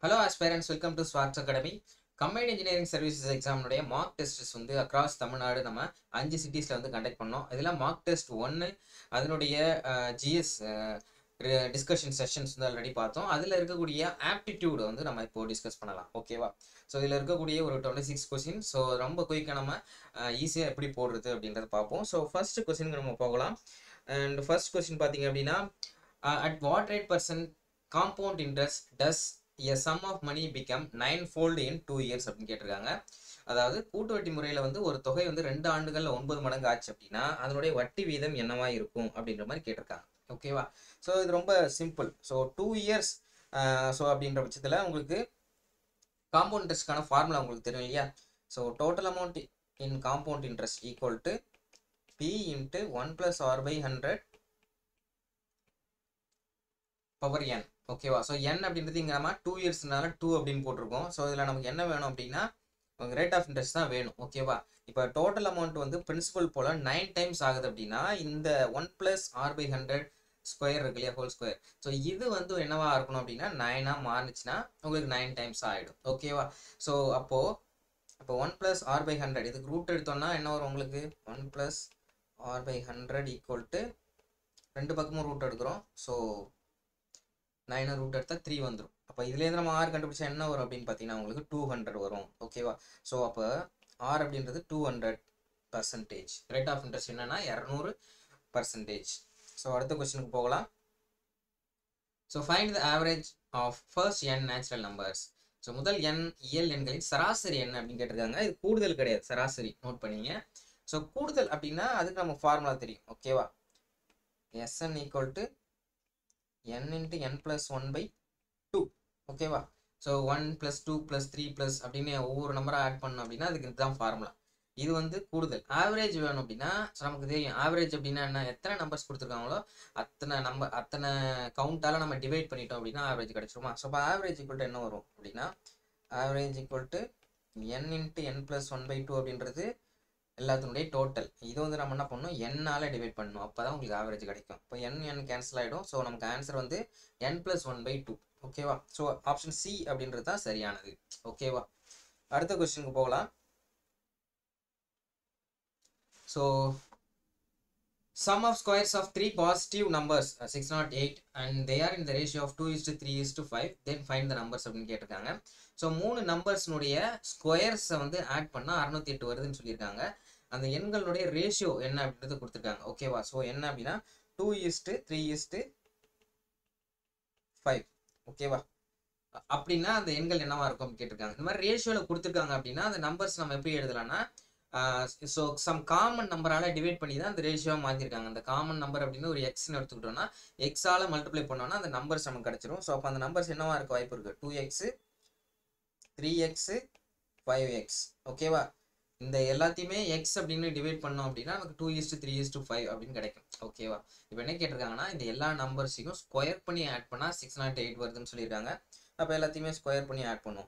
Hello aspirants welcome to Swarts academy combined engineering services எக்ஸாமுடைய mock tests வந்து across Tamil Nadu நம்ம அஞ்சு சிட்டிஸில் வந்து கண்டக்ட் பண்ணோம் இதில் மார்க் டெஸ்ட் ஒன்று அதனுடைய ஜிஎஸ் டிஸ்கஷன் செஷன்ஸ் வந்து ஆல்ரெடி பார்த்தோம் அதில் இருக்கக்கூடிய ஆப்டிடியூடு வந்து நம்ம இப்போ டிஸ்கஸ் பண்ணலாம் ஓகேவா ஸோ இதில் இருக்கக்கூடிய ஒரு டுவெண்ட்டி சிக்ஸ் கொஸ்டின் ஸோ ரொம்ப குயிக்காக நம்ம ஈஸியாக எப்படி போடுறது அப்படின்றத பார்ப்போம் ஸோ ஃபர்ஸ்ட் கொஸ்டினுக்கு நம்ம போகலாம் அண்ட் ஃபர்ஸ்ட் கொஸ்டின் பார்த்தீங்க அப்படின்னா at what rate percent compound interest does a sum of money become nine fold in two years அப்படின்னு கேட்டிருக்காங்க அதாவது கூட்டு வட்டி முறையில் வந்து ஒரு தொகை வந்து ரெண்டு ஆண்டுகளில் ஒன்பது மடங்கு ஆச்சு அப்படின்னா அதனுடைய வட்டி வீதம் என்னவா இருக்கும் அப்படின்ற மாதிரி கேட்டிருக்காங்க ஓகேவா ஸோ இது ரொம்ப simple so two years so அப்படின்ற பட்சத்தில் உங்களுக்கு காம்பவுண்ட் இன்ட்ரெஸ்ட்கான ஃபார்முலா உங்களுக்கு தெரியும் இல்லையா so total amount in compound interest equal to P into one plus R by hundred power N ஓகேவா ஸோ என் அப்படின்றது இங்கே நம்ம டூ இயர்ஸ்னால டூ அப்படின்னு போட்டிருக்கோம் ஸோ இதில் நமக்கு என்ன வேணும் அப்படின்னா உங்களுக்கு ரேட் ஆஃப் இன்ட்ரெஸ்ட் தான் வேணும் ஓகேவா இப்போ டோட்டல் அமௌண்ட் வந்து பிரின்சிபல் போல் நைன் டைம்ஸ் ஆகுது அப்படின்னா இந்த one plus R by hundred square இருக்கு இல்லையா ஹோல் ஸ்கொயர் ஸோ இது வந்து என்னவா இருக்கணும் அப்படின்னா நைனாக மாறுச்சுன்னா உங்களுக்கு நைன் டைம்ஸ் ஆகிடும் ஓகேவா ஸோ அப்போது அப்போ one plus R by hundred இதுக்கு ரூட் எடுத்தோம்னா என்ன வரும் உங்களுக்கு one plus R by hundred equal to ரெண்டு பக்கமும் ரூட் எடுக்கிறோம் ஸோ நைனை ரூட் எடுத்தால் த்ரீ வந்துடும் அப்போ இதுலேருந்து நம்ம ஆர் கண்டுபிடிச்சா என்ன வரும் அப்படின்னு பார்த்தீங்கன்னா உங்களுக்கு டூ ஹண்ட்ரட் வரும் ஓகேவா ஸோ அப்போ ஆர் அப்படின்றது two hundred percentage rate of interest என்னன்னா இரநூறு பர்சன்டேஜ் ஸோ அடுத்த கொஸ்டினுக்கு போகலாம் so find the average of first N natural numbers so முதல் எண் இயல் எண்களின் சராசரி என்ன அப்படின்னு கேட்டிருக்காங்க இது கூடுதல் கிடையாது சராசரி நோட் பண்ணிங்க ஸோ கூடுதல் அப்படின்னா அதுக்கு நம்ம ஃபார்முலா தெரியும் ஓகேவா S N equal to n into n plus 1 by 2 ஓகேவா so one plus two plus three plus அப்படின்னு ஒவ்வொரு நம்பராக ஆட் பண்ணோம் அப்படின்னா அதுக்கு இதுதான் ஃபார்முலா இது வந்து கூடுதல் ஆவரேஜ் வேணும் அப்படின்னா நமக்கு தெரியும் ஆவரேஜ் அப்படின்னா என்ன எத்தனை நம்பர்ஸ் கொடுத்துருக்காங்களோ அத்தனை நம்பர் அத்தனை கவுண்டால் நம்ம டிவைட் பண்ணிட்டோம் அப்படின்னா ஆவரேஜ் கிடச்சிருமா ஸோ அப்போ ஆவரேஜ் ஈக்குவல் என்ன வரும் அப்படின்னா average equal to N into N plus one by two அப்படின்றது எல்லாத்தினுடைய டோட்டல் இது வந்து நம்ம என்ன பண்ணணும் என்னால் டிவைட் பண்ணணும் அப்போ தான் உங்களுக்கு ஆவரேஜ் கிடைக்கும் இப்போ என் என் கேன்சல் ஆகிடும் ஸோ நமக்கு ஆன்சர் வந்து N plus one by two ஓகேவா ஸோ ஆப்ஷன் சி அப்படின்றது தான் சரியானது ஓகேவா அடுத்த கொஸ்டினுக்கு போகலாம் so sum of squares of three positive numbers six not eight and they are in the ratio of two is to three is to five then find the numbers அப்படின்னு கேட்டிருக்காங்க so மூணு நம்பர்ஸ்னுடைய ஸ்கொயர்ஸை வந்து ஆட் பண்ணால் அறுநூத்தி எட்டு வருதுன்னு சொல்லியிருக்காங்க அந்த எண்களுடைய ரேஷியோ என்ன அப்படின்றது கொடுத்துருக்காங்க ஓகேவா ஸோ என்ன அப்படின்னா two is to three is to five ஓகேவா அப்படின்னா அந்த எண்கள் என்னவா இருக்கும் அப்படின்னு கேட்டிருக்காங்க இந்த மாதிரி ரேஷியோவில் கொடுத்துருக்காங்க அப்படின்னா அந்த நம்பர்ஸ் நம்ம எப்படி எழுதலாம்னா ஸோ சம் காமன் நம்பரால் டிவைட் பண்ணி தான் அந்த ரேஷியோவை மாற்றிருக்காங்க அந்த காமன் நம்பர் அப்படின்னு ஒரு எக்ஸ்னு எடுத்துக்கிட்டோம்னா எக்ஸால் மல்டிப்ளை பண்ணோம்னா அந்த நம்பர்ஸ் நமக்கு கிடச்சிரும் ஸோ அப்போ அந்த நம்பர்ஸ் என்னவா இருக்க வாய்ப்பு இருக்குது two x three x five x ஓகேவா இந்த எல்லாத்தையுமே எக்ஸ் அப்படின்னு டிவைட் பண்ணோம் அப்படின்னா நமக்கு two is to three is to five அப்படின்னு கிடைக்கும் ஓகேவா இப்போ என்ன கேட்டிருக்காங்கன்னா இந்த எல்லா நம்பர்ஸையும் ஸ்கொயர் பண்ணி ஆட் பண்ணால் சிக்ஸ் நாட் எயிட் வருதுன்னு சொல்லியிருக்காங்க அப்போ எல்லாத்தையுமே ஸ்கொயர் பண்ணி ஆட் பண்ணுவோம்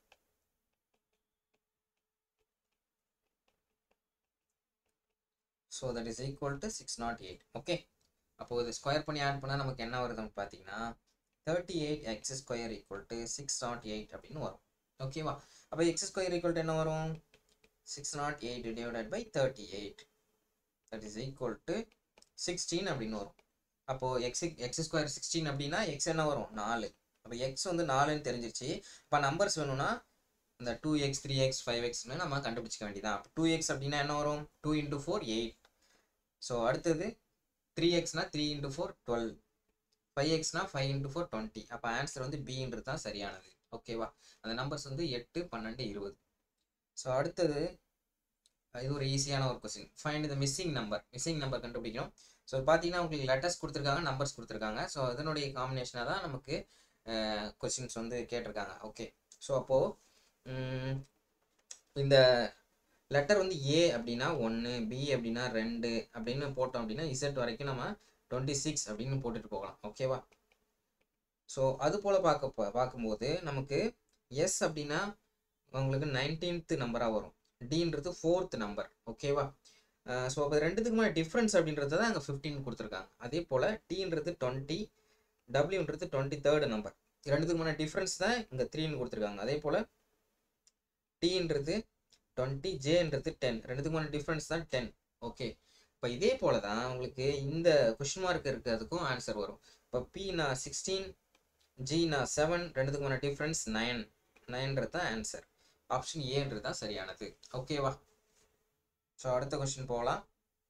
so that is equal to six not eight okay அப்போது இது ஸ்கொயர் பண்ணி ஆட் பண்ணால் நமக்கு என்ன வருதுன்னு பார்த்தீங்கன்னா thirty eight x square equal to six not eight அப்படின்னு வரும் ஓகேவா அப்போ எக்ஸ் ஸ்கொயர் ஈக்குவல் டு என்ன வரும் six not eight divided by thirty eight that is equal to sixteen அப்படின்னு வரும் அப்போது எக்ஸ் எக்ஸ் ஸ்கொயர் சிக்ஸ்டீன் அப்படின்னா எக்ஸ் என்ன வரும் நாலு அப்போ எக்ஸ் வந்து நாலுன்னு தெரிஞ்சிருச்சு இப்போ நம்பர்ஸ் வேணும்னா இந்த two x three x five எக்ஸ்னு நம்ம கண்டுபிடிச்சிக்க வேண்டியதான் அப்போ டூ எக்ஸ் அப்படின்னா என்ன வரும் two into four eight so அடுத்தது த்ரீ எக்ஸ்னா three into four twelve five எக்ஸ்னா ஃபைவ் இன்ட்டு ஃபோர் டுவெண்ட்டி அப்போ ஆன்சர் வந்து பின்றது தான் சரியானது ஓகேவா அந்த நம்பர்ஸ் வந்து எட்டு பன்னெண்டு இருபது ஸோ அடுத்தது இது ஒரு ஈஸியான ஒரு question find the missing number missing number கண்டுபிடிக்கணும் ஸோ பார்த்தீங்கன்னா உங்களுக்கு லெட்டர்ஸ் கொடுத்துருக்காங்க நம்பர்ஸ் கொடுத்துருக்காங்க ஸோ இதனுடைய காம்பினேஷனாக தான் நமக்கு கொஸ்டின்ஸ் வந்து கேட்டிருக்காங்க ஓகே ஸோ அப்போது இந்த லெட்டர் வந்து ஏ அப்படின்னா ஒன்று பி அப்படின்னா ரெண்டு அப்படின்னு போட்டோம் அப்படின்னா இசட் வரைக்கும் நம்ம டுவெண்ட்டி சிக்ஸ் அப்படின்னு போட்டுட்டு போகலாம் ஓகேவா ஸோ அது போல் பார்க்க பார்க்கும்போது நமக்கு எஸ் அப்படின்னா உங்களுக்கு நைன்டீன்த் நம்பராக வரும் டின்றது ஃபோர்த் நம்பர் ஓகேவா ஸோ அப்போ ரெண்டுத்துக்குமான டிஃப்ரென்ஸ் அப்படின்றது தான் அங்கே ஃபிஃப்டீன் கொடுத்துருக்காங்க அதே போல் டீன்றது டுவெண்ட்டி டபிள்யூன்றது டுவெண்ட்டி தேர்டு நம்பர் ரெண்டுத்துக்குமான டிஃப்ரென்ஸ் தான் இங்கே த்ரீன்னு கொடுத்துருக்காங்க அதே போல் டீன்றது டுவெண்ட்டி ஜேன்றது டென் ரெண்டுத்துக்குமான டிஃப்ரென்ஸ் தான் டென் ஓகே இப்போ இதே போல தான் உங்களுக்கு இந்த கொஷின் மார்க் இருக்கிறதுக்கும் ஆன்சர் வரும் இப்போ பினா சிக்ஸ்டீன் ஜினா செவன் ரெண்டுத்துக்குமான டிஃப்ரென்ஸ் நைன் நைன்றது தான் ஆன்சர் ஆப்ஷன் ஏன்றது தான் சரியானது ஓகேவா ஸோ அடுத்த கொஸ்டின் போகலாம்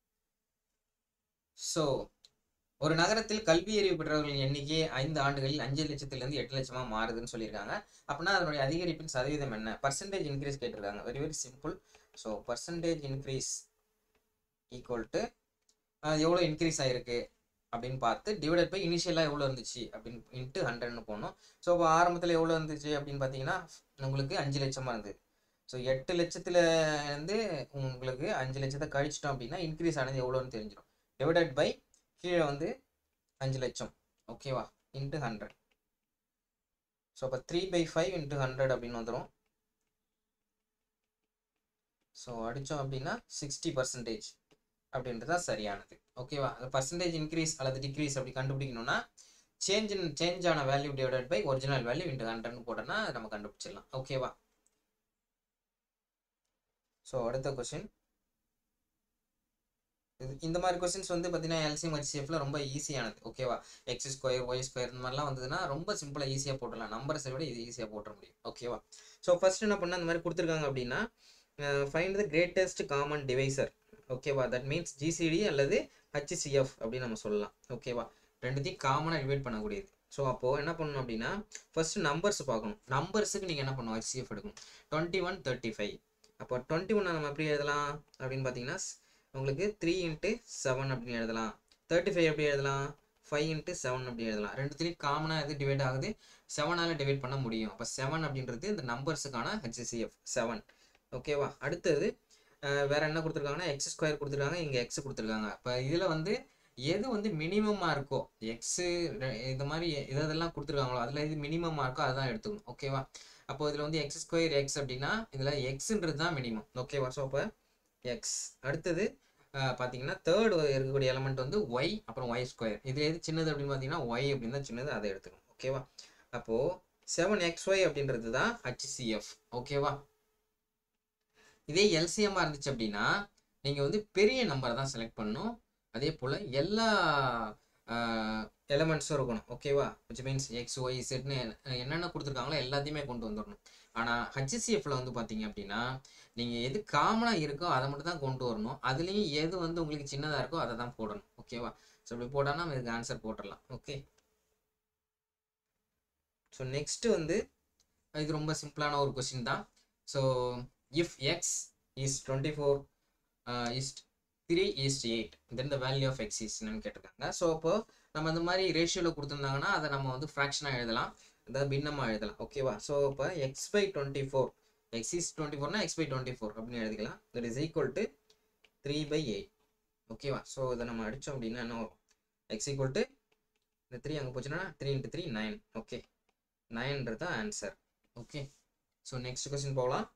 ஸோ ஒரு நகரத்தில் கல்வி அறிவு பெற்றவர்களின் எண்ணிக்கை ஐந்து ஆண்டுகளில் அஞ்சு லட்சத்திலிருந்து எட்டு லட்சமா மாறுதுன்னு சொல்லியிருக்காங்க அப்படின்னா அதனுடைய அதிகரிப்பின் சதவீதம் என்ன பர்சன்டேஜ் இன்க்ரீஸ் கேட்டிருக்காங்க very very simple so percentage increase equal to எவ்வளோ இன்க்ரீஸ் ஆயிருக்கு அப்படின்னு பார்த்து டிவைடட் பை இனிஷியலாக எவ்வளோ இருந்துச்சு அப்படின்னு இன்ட்டு ஹண்ட்ரட்னு போகணும் ஸோ இப்போ ஆரம்பத்தில் எவ்வளோ இருந்துச்சு அப்படின்னு பார்த்தீங்கன்னா உங்களுக்கு அஞ்சு லட்சமாக இருந்தது ஸோ எட்டு லட்சத்துல இருந்து உங்களுக்கு அஞ்சு லட்சத்தை கழிச்சிட்டோம் அப்படின்னா இன்க்ரீஸ் ஆனது எவ்வளோன்னு தெரிஞ்சிடும் டிவைடட் பை கீழே வந்து அஞ்சு லட்சம் ஓகேவா இன்ட்டு ஹண்ட்ரட் ஸோ அப்போ three by five into hundred அப்படின்னு வந்துடும் ஸோ அடித்தோம் அப்படின்னா சிக்ஸ்டி பர்சன்டேஜ் அப்படின்றது தான் சரியானது ஓகேவா அந்த பர்சன்டேஜ் இன்க்ரீஸ் அல்லது டிக்ரீஸ் அப்படி கண்டுபிடிக்கணும்னா சேஞ்ச் இன் சேஞ்ச் ஆன value divided by original value into ஹண்ட்ரட்னு போட்டோன்னா நம்ம கண்டுபிடிச்சிடலாம் ஓகேவா ஸோ அடுத்த கொஸ்டின் இது இந்த மாதிரி கொஸ்டின்ஸ் வந்து பார்த்தீங்கன்னா எல்சிஎம் ஹெச்சிஎஃப்ல ரொம்ப ஈஸியானது ஓகேவா எக்ஸ் ஸ்கொயர் ஒய் ஸ்கொயர் இந்த மாதிரிலாம் வந்ததுன்னா ரொம்ப சிம்பிளாக ஈஸியாக போட்டுடலாம் நம்பர்ஸை விட இது ஈஸியாக போட்டுற முடியும் ஓகேவா ஸோ ஃபர்ஸ்ட் என்ன பண்ணால் இந்த மாதிரி கொடுத்துருக்காங்க அப்படின்னா find the greatest common divisor ஓகேவா தட் மீன்ஸ் ஜிசிடி அல்லது ஹச்சிசிஎஃப் அப்படின்னு நம்ம சொல்லலாம் ஓகேவா ரெண்டுத்தையும் காமனாக டிவைட் பண்ணக்கூடியது ஸோ அப்போது என்ன பண்ணணும் அப்படின்னா ஃபர்ஸ்ட் நம்பர்ஸ் பார்க்கணும் நம்பர்ஸுக்கு நீங்கள் என்ன பண்ணணும் ஹச்சிஎஃப் எடுக்கணும் டுவெண்ட்டி ஒன் தேர்ட்டி ஃபைவ் அப்போ டுவெண்ட்டி ஒன் நம்ம எப்படி எழுதலாம் அப்படின்னு பார்த்தீங்கன்னா உங்களுக்கு த்ரீ இன்ட்டு செவன் அப்படின்னு எழுதலாம் தேர்ட்டி ஃபைவ் எப்படி எழுதலாம் ஃபைவ் இன்ட்டு செவன் அப்படி எழுதலாம் ரெண்டுத்துலேயும் காமனாக எது டிவைட் ஆகுது செவனால் டிவைட் பண்ண முடியும் அப்போ செவன் அப்படின்றது இந்த நம்பர்ஸுக்கான ஹெச்சிசிஎஃப் செவன் ஓகேவா அடுத்தது வேற என்ன கொடுத்துருக்காங்கன்னா எக்ஸ் ஸ்கொயர் கொடுத்துருக்காங்க இங்கே எக்ஸ் கொடுத்துருக்காங்க இப்போ இதில் வந்து எது வந்து மினிமமாக இருக்கோ எக்ஸு இந்த மாதிரி எது எதெல்லாம் கொடுத்துருக்காங்களோ அதில் எது மினிமமாக இருக்கோ அதுதான் எடுத்துக்கணும் ஓகேவா அப்போ இதில் வந்து எக்ஸ் ஸ்கொயர் எக்ஸ் அப்படின்னா இதில் எக்ஸுன்றது தான் மினிமம் ஓகேவா ஸோ அப்போ எக்ஸ் அடுத்தது பார்த்தீங்கன்னா தேர்ட் இருக்கக்கூடிய எலமெண்ட் வந்து ஒய் அப்புறம் ஒய் ஸ்கொயர் இது எது சின்னது அப்படின்னு பார்த்தீங்கன்னா ஒய் அப்படின்னு தான் சின்னது அதை எடுத்துக்கணும் ஓகேவா அப்போது செவன் எக்ஸ் ஒய் அப்படின்றது தான் ஹச்சிசிஎஃப் ஓகேவா இதே எல்சிஎம்மாக இருந்துச்சு அப்படின்னா நீங்கள் வந்து பெரிய நம்பர் தான் செலக்ட் பண்ணணும் அதே போல் எல்லா எலமெண்ட்ஸும் இருக்கணும் ஓகேவா விச் மீன்ஸ் எக்ஸ் ஒய் செட்னு என்னென்ன கொடுத்துருக்காங்களோ எல்லாத்தையுமே கொண்டு வந்துடணும் ஆனால் ஹச்சிசிஎஃப்ல வந்து பார்த்தீங்க அப்படின்னா நீங்கள் எது காமனாக இருக்கோ அதை மட்டும் தான் கொண்டு வரணும் அதுலேயும் எது வந்து உங்களுக்கு சின்னதாக இருக்கோ அதை தான் போடணும் ஓகேவா ஸோ இப்படி போட்டால் நம்ம இதுக்கு ஆன்சர் போட்டுடலாம் ஓகே ஸோ நெக்ஸ்ட்டு வந்து இது ரொம்ப சிம்பிளான ஒரு கொஸ்டின் தான் so if x is 24 uh, is 3 is 8 then the value of x is ன்னு கேட்டிருக்காங்க ஸோ அப்போ நம்ம இந்த மாதிரி ரேஷியோவில் கொடுத்துருந்தாங்கன்னா அதை நம்ம வந்து ஃப்ராக்ஷனாக எழுதலாம் அதாவது பின்னமாக எழுதலாம் ஓகேவா ஸோ இப்போ x by twenty four x is twenty ஃபோர்னா எக்ஸ் பை டுவெண்ட்டி ஃபோர் அப்படின்னு எழுதிக்கலாம் that is equal to three by eight ஓகேவா ஸோ இதை நம்ம அடித்தோம் அப்படின்னா என்ன வரும் எக்ஸ் ஈக்குவல் டு இந்த த்ரீ அங்கே போச்சுன்னா three into three nine okay நைன்றது தான் answer okay so next question போகலாம்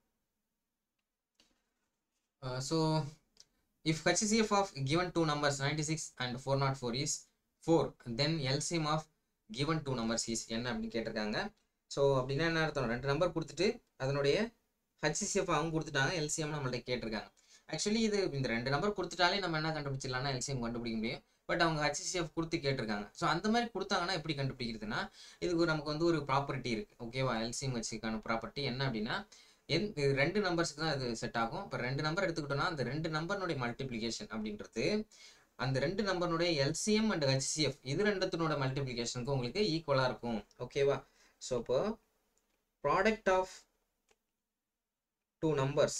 Uh, so if HCF of given two numbers 96 and 404 is 4 then LCM of given two numbers is என்ன அப்படின்னு கேட்டிருக்காங்க so அப்படின்னா என்ன அர்த்தம் ரெண்டு நம்பர் கொடுத்துட்டு அதனுடைய ஹச்சிசிஎஃப் அவங்க கொடுத்துட்டாங்க எல்சிஎம் நம்மள்ட்ட கேட்டிருக்காங்க ஆக்சுவலி இது இந்த ரெண்டு நம்பர் கொடுத்துட்டாலே நம்ம என்ன கண்டுபிடிச்சிடலாம்னா எல்சிஎம் கண்டுபிடிக்க முடியும் பட் அவங்க ஹச்சிசிஎஃப் கொடுத்து கேட்டிருக்காங்க ஸோ அந்த மாதிரி கொடுத்தாங்கன்னா எப்படி கண்டுபிடிக்கிறதுனா இதுக்கு நமக்கு வந்து ஒரு ப்ராப்பர்ட்டி இருக்குது ஓகேவா எல்சிஎம் ஹச்சிக்கான ப்ராப்பர்ட்டி என்ன அப்படின்னா என் இது ரெண்டு நம்பர்ஸ்க்கு தான் இது செட் ஆகும் இப்போ ரெண்டு நம்பர் எடுத்துக்கிட்டோம்னா அந்த ரெண்டு நம்பர்னுடைய மல்டிப்ளிகேஷன் அப்படின்றது அந்த ரெண்டு நம்பர்னுடைய எல்சிஎம் அண்ட் ஹெச்சிஎஃப் இது ரெண்டுத்தினோட மல்டிப்ளிகேஷனுக்கு உங்களுக்கு ஈக்குவலாக இருக்கும் ஓகேவா ஸோ இப்போ product of two numbers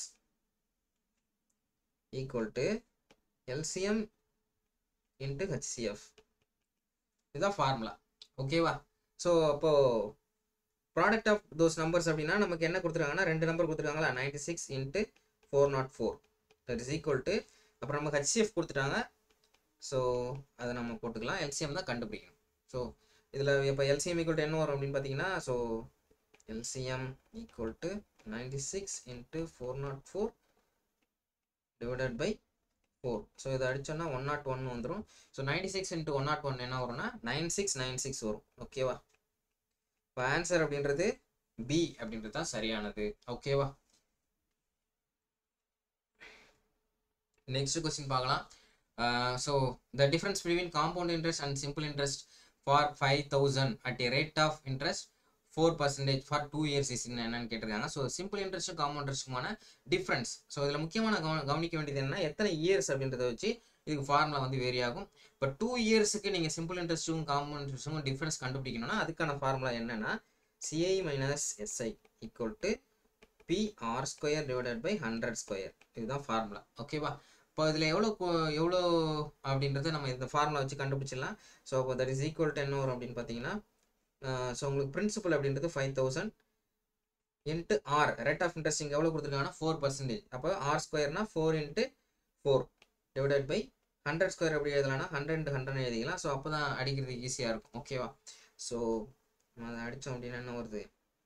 equal to LCM into HCF இதுதான் ஃபார்முலா ஓகேவா ஸோ அப்போது ப்ராடக்ட் ஆஃப் தோஸ் நம்பர்ஸ் அப்படின்னா நமக்கு என்ன கொடுத்துருக்காங்கன்னா ரெண்டு நம்பர் கொடுத்துருக்காங்களா ninety six into four not four that is equal to அப்புறம் நமக்கு ஹெச்சிஎஃப் கொடுத்துட்டாங்க ஸோ அதை நம்ம போட்டுக்கலாம் எல்சிஎம் தான் கண்டுபிடிக்கணும் ஸோ இதில் இப்போ எல்சிஎம் ஈக்குவல் டு என்ன வரும் அப்படின்னு பார்த்தீங்கன்னா so LCM equal to ninety six into four not four divided by four so இதை அடித்தோன்னா ஒன் நாட் ஒன் வந்துடும் so ninety six into one not one என்ன வரும்னா நைன் சிக்ஸ் நைன் சிக்ஸ் வரும் ஓகேவா இப்போ ஆன்சர் அப்படின்றது பி அப்படின்றது தான் சரியானது ஓகேவா நெக்ஸ்ட் கொஸ்டின் பார்க்கலாம் so the difference between compound interest and simple interest for five thousand at a rate of interest four percentage for two years is என்னன்னு கேட்டிருக்காங்க ஸோ சிம்பிள் இன்ட்ரெஸ்ட்டும் காம்பவுண்ட் இன்ட்ரெஸ்ட்டுமான டிஃப்ரென்ஸ் ஸோ இதில் முக்கியமான கவன கவனிக்க வேண்டியது என்னன்னா எத்தனை இயர்ஸ் அப்படின்றத வச்சு இதுக்கு ஃபார்முலா வந்து வேரி ஆகும் இப்போ டூ இயர்ஸுக்கு நீங்கள் சிம்பிள் இன்ட்ரெஸ்ட்டும் காம்பவுண்ட் இன்ட்ரெஸ்ட்டும் டிஃப்ரென்ஸ் கண்டுபிடிக்கணும்னா அதுக்கான ஃபார்முலா என்னன்னா CI minus SI equal to P R square divided by hundred square இதுதான் ஃபார்முலா ஓகேவா இப்போ இதில் எவ்வளோ கொ- எவ்வளோ அப்படின்றத நம்ம இந்த ஃபார்முலா வச்சு கண்டுபிடிச்சிடலாம் ஸோ அப்போ தட் இஸ் ஈக்குவல் டு என்ன வரும் அப்படின்னு பார்த்தீங்கன்னா ஸோ உங்களுக்கு பிரின்சிபல் அப்படின்றது five thousand into R rate of interest இங்கே எவ்வளோ கொடுத்துருக்காங்கன்னா ஃபோர் பர்சன்டேஜ் அப்போ ஆர் ஸ்கொயர்னா four into four divided by hundred square எப்படி எழுதலாம்னா ஹண்ட்ரட் இன்ட்டு ஹண்ட்ரட் எழுதிக்கலாம் ஸோ அப்போ தான் அடிக்கிறதுக்கு ஈஸியாக இருக்கும் ஓகேவா ஸோ அதை அடித்தோம் அப்படின்னா என்ன வருது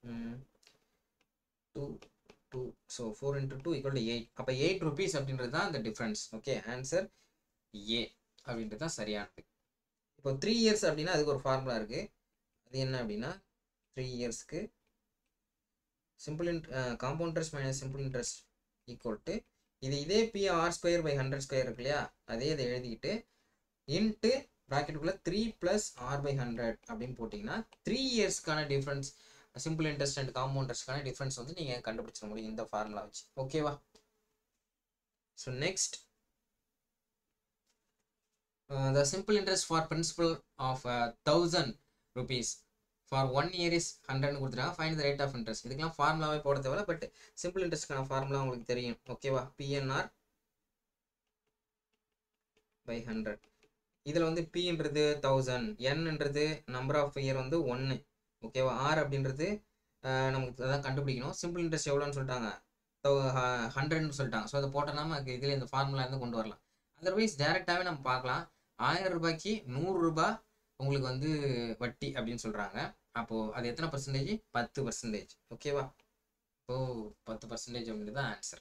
two two so four into two equal to eight அப்போ எயிட் ருபீஸ் அப்படின்றது தான் இந்த டிஃப்ரென்ஸ் ஓகே ஆன்சர் ஏ அப்படின்றது தான் சரியானது இப்போ த்ரீ இயர்ஸ் அப்படின்னா அதுக்கு ஒரு ஃபார்முலா இருக்குது அது என்ன அப்படின்னா த்ரீ இயர்ஸ்க்கு சிம்பிள் இன்ட் compound interest minus simple interest equal to இது இதே P R square by hundred square இருக்கு இல்லையா அதே இதை எழுதிக்கிட்டு இன்ட்டு ப்ராக்கெட்டுக்குள்ளே three plus R by hundred அப்படின்னு போட்டிங்கன்னா த்ரீ இயர்ஸ்க்கான difference simple interest and compound இன்ட்ரெஸ்ட்கான டிஃப்ரென்ஸ் வந்து நீங்கள் கண்டுபிடிச்சிட முடியும் இந்த ஃபார்முலா வச்சு ஓகேவா so next the simple interest for principal of thousand rupees for one year is ஹண்ட்ரட்னு கொடுத்துருக்காங்க find the rate of interest இதுக்கெல்லாம் ஃபார்முலாவே போட தேவையில்ல பட் சிம்பிள் இன்ட்ரெஸ்ட்க்கான ஃபார்முலா உங்களுக்கு தெரியும் ஓகேவா பிஎன்ஆர் பை ஹண்ட்ரட் இதில் வந்து பின்றது தௌசண்ட் என்னன்றது நம்பர் ஆஃப் இயர் வந்து ஒன்று ஓகேவா ஆர் அப்படின்றது அஹ், நமக்கு அதான் கண்டுபிடிக்கணும் சிம்பிள் இன்ட்ரெஸ்ட் எவ்வளோன்னு சொல்லிட்டாங்க ஹண்ட்ரட்னு சொல்லிட்டாங்க ஸோ அதை போட்டோம்னா நமக்கு இதில் இந்த ஃபார்முலா இருந்து கொண்டு வரலாம் அதர்வைஸ் டேரெக்டாகவே நம்ம பார்க்கலாம் ஆயிரம் ரூபாய்க்கு நூறு ரூபாய் உங்களுக்கு வந்து வட்டி அப்படின்னு சொல்கிறாங்க அப்போது அது எத்தனை பர்சன்டேஜ் பத்து பர்சன்டேஜ் ஓகேவா ஓ பத்து பர்சன்டேஜ் அப்படின்றது தான் answer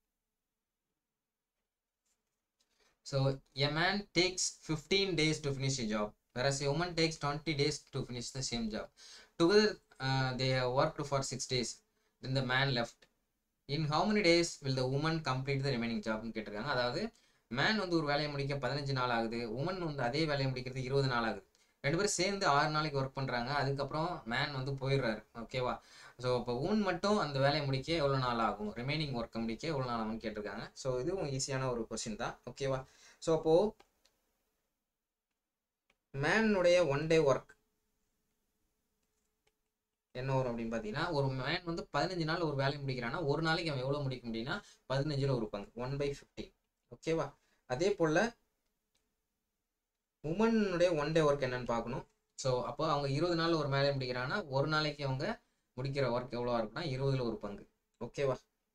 so a man takes fifteen days to finish a job whereas a woman takes 20 days to finish the same job. Together, uh, they have worked for six days. Then the man left. In how many days will the woman complete the remaining job னு கேட்டிருக்காங்க அதாவது man வந்து ஒரு வேலையை முடிக்க பதினஞ்சு நாள் ஆகுது உமன் வந்து அதே வேலையை முடிக்கிறது இருபது நாள் ஆகுது ரெண்டு பேரும் சேர்ந்து ஆறு நாளைக்கு ஒர்க் பண்ணுறாங்க அதுக்கப்புறம் மேன் வந்து போயிடுறாரு ஓகேவா ஸோ இப்போ உமன் மட்டும் அந்த வேலையை முடிக்க எவ்வளோ நாள் ஆகும் ரிமைனிங் ஒர்க்கை முடிக்க எவ்வளோ நாள் ஆகும்னு கேட்டிருக்காங்க ஸோ இதுவும் ஈஸியான ஒரு கொஸ்டின் தான் ஓகேவா ஸோ அப்போது மேனுடைய ஒன் டே ஒர்க் என்ன வரும் அப்படின்னு பார்த்தீங்கன்னா ஒரு மேன் வந்து பதினஞ்சு நாள் ஒரு வேலையை முடிக்கிறான்னா ஒரு நாளைக்கு அவன் எவ்வளோ முடிக்க முடியும்னா பதினஞ்சில் ஒரு பங்கு ஒன் பை ஃபிஃப்டீன் ஓகேவா அதே போல் உமனுடைய ஒன் டே ஒர்க் என்னன்னு பார்க்கணும் ஸோ அப்போ அவங்க இருபது நாள் ஒரு வேலையை முடிக்கிறாங்கன்னா ஒரு நாளைக்கு அவங்க முடிக்கிற ஒர்க் எவ்வளோவா இருக்குன்னா இருபதுல ஒரு பங்கு ஓகேவா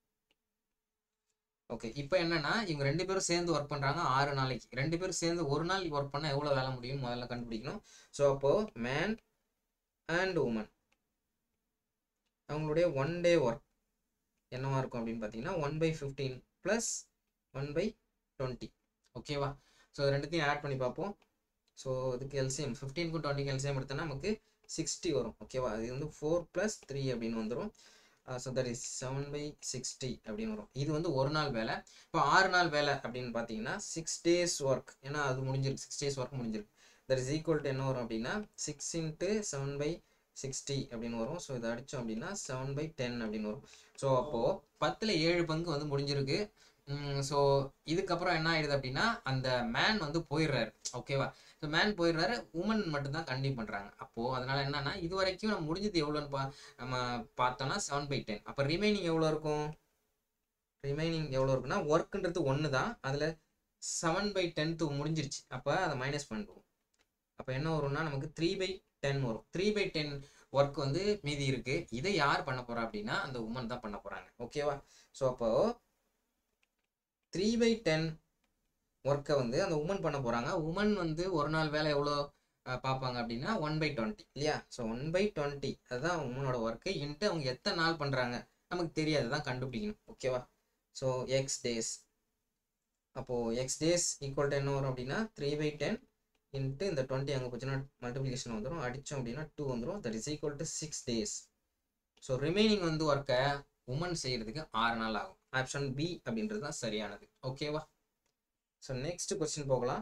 ஓகே இப்போ என்னன்னா இவங்க ரெண்டு பேரும் சேர்ந்து ஒர்க் பண்ணுறாங்க ஆறு நாளைக்கு ரெண்டு பேரும் சேர்ந்து ஒரு நாள் ஒர்க் பண்ணால் எவ்வளோ வேலை முடியும் முதல்ல கண்டுபிடிக்கணும் ஸோ அப்போது மேன் அண்ட் உமன் அவங்களுடைய ஒன் டே ஒர்க் என்னவா இருக்கும் அப்படின்னு பார்த்தீங்கன்னா one by fifteen plus one by twenty ஓகேவா ஸோ ரெண்டுத்தையும் ஆட் பண்ணி பார்ப்போம் ஸோ இதுக்கு எல்சிஎம் ஃபிஃப்டீனுக்கும் டுவெண்ட்டிக்கு எல்சிஎம் எடுத்தோன்னா நமக்கு சிக்ஸ்டி வரும் ஓகேவா இது வந்து ஃபோர் ப்ளஸ் த்ரீ அப்படின்னு வந்துடும் so that is seven by sixty அப்படின்னு வரும் இது வந்து ஒரு நாள் வேலை இப்போ ஆறு நாள் வேலை அப்படின்னு பார்த்தீங்கன்னா சிக்ஸ் டேஸ் ஒர்க் ஏன்னா அது முடிஞ்சிருக்கு சிக்ஸ் டேஸ் ஒர்க் முடிஞ்சிருக்கு தட் இஸ் ஈக்குவல் டு என்ன வரும் அப்படின்னா six into seven by sixty அப்படின்னு வரும் ஸோ இதை அடித்தோம் அப்படின்னா செவன் பை டென் அப்படின்னு வரும் ஸோ அப்போது பத்தில் ஏழு பங்கு வந்து முடிஞ்சிருக்கு ஸோ இதுக்கப்புறம் என்ன ஆயிடுது அப்படின்னா அந்த மேன் வந்து போயிடுறாரு ஓகேவா ஸோ மேன் போயிடுறாரு உமன் மட்டும்தான் கண்டினியூ பண்ணுறாங்க அப்போது அதனால் என்னன்னா இது வரைக்கும் நம்ம முடிஞ்சது எவ்வளோன்னு பா நம்ம பார்த்தோம்னா செவன் பை டென் அப்போ ரிமைனிங் எவ்வளோ இருக்கும் ரிமைனிங் எவ்வளோ இருக்குன்னா ஒர்க்குன்றது ஒன்று தான் அதில் செவன் பை டென்த்து முடிஞ்சிருச்சு அப்போ அதை மைனஸ் பண்ணிடுவோம் அப்போ என்ன வரும்னா நமக்கு த்ரீ பை டென் வரும் த்ரீ பை டென் ஒர்க் வந்து மீதி இருக்குது இதை யார் பண்ண போகிறா அப்படின்னா அந்த உமன் தான் பண்ண போகிறாங்க ஓகேவா ஸோ அப்போது த்ரீ பை டென் ஒர்க்கை வந்து அந்த உமன் பண்ண போகிறாங்க உமன் வந்து ஒரு நாள் வேலை எவ்வளோ அஹ், பார்ப்பாங்க அப்படின்னா ஒன் பை டுவெண்ட்டி இல்லையா ஸோ ஒன் பை டுவெண்ட்டி அதுதான் உமனோட ஒர்க்கு இன்ட்டு அவங்க எத்தனை நாள் பண்ணுறாங்க நமக்கு தெரியாது தான் கண்டுபிடிக்கணும் ஓகேவா ஸோ எக்ஸ் டேஸ் அப்போது எக்ஸ் டேஸ் ஈக்குவல் டு என்ன வரும் அப்படின்னா த்ரீ பை டென் இன்ட்டு இந்த டுவெண்ட்டி அங்கே போச்சுன்னா மல்டிப்ளிகேஷன் வந்துடும் அடித்தோம் அப்படின்னா டூ வந்துடும் that is equal to six days so remaining வந்து ஒர்க்கை உமன் செய்கிறதுக்கு ஆறு நாள் ஆகும் ஆப்ஷன் பி அப்படின்றது தான் சரியானது ஓகேவா ஸோ நெக்ஸ்ட் கொஸ்டின் போகலாம்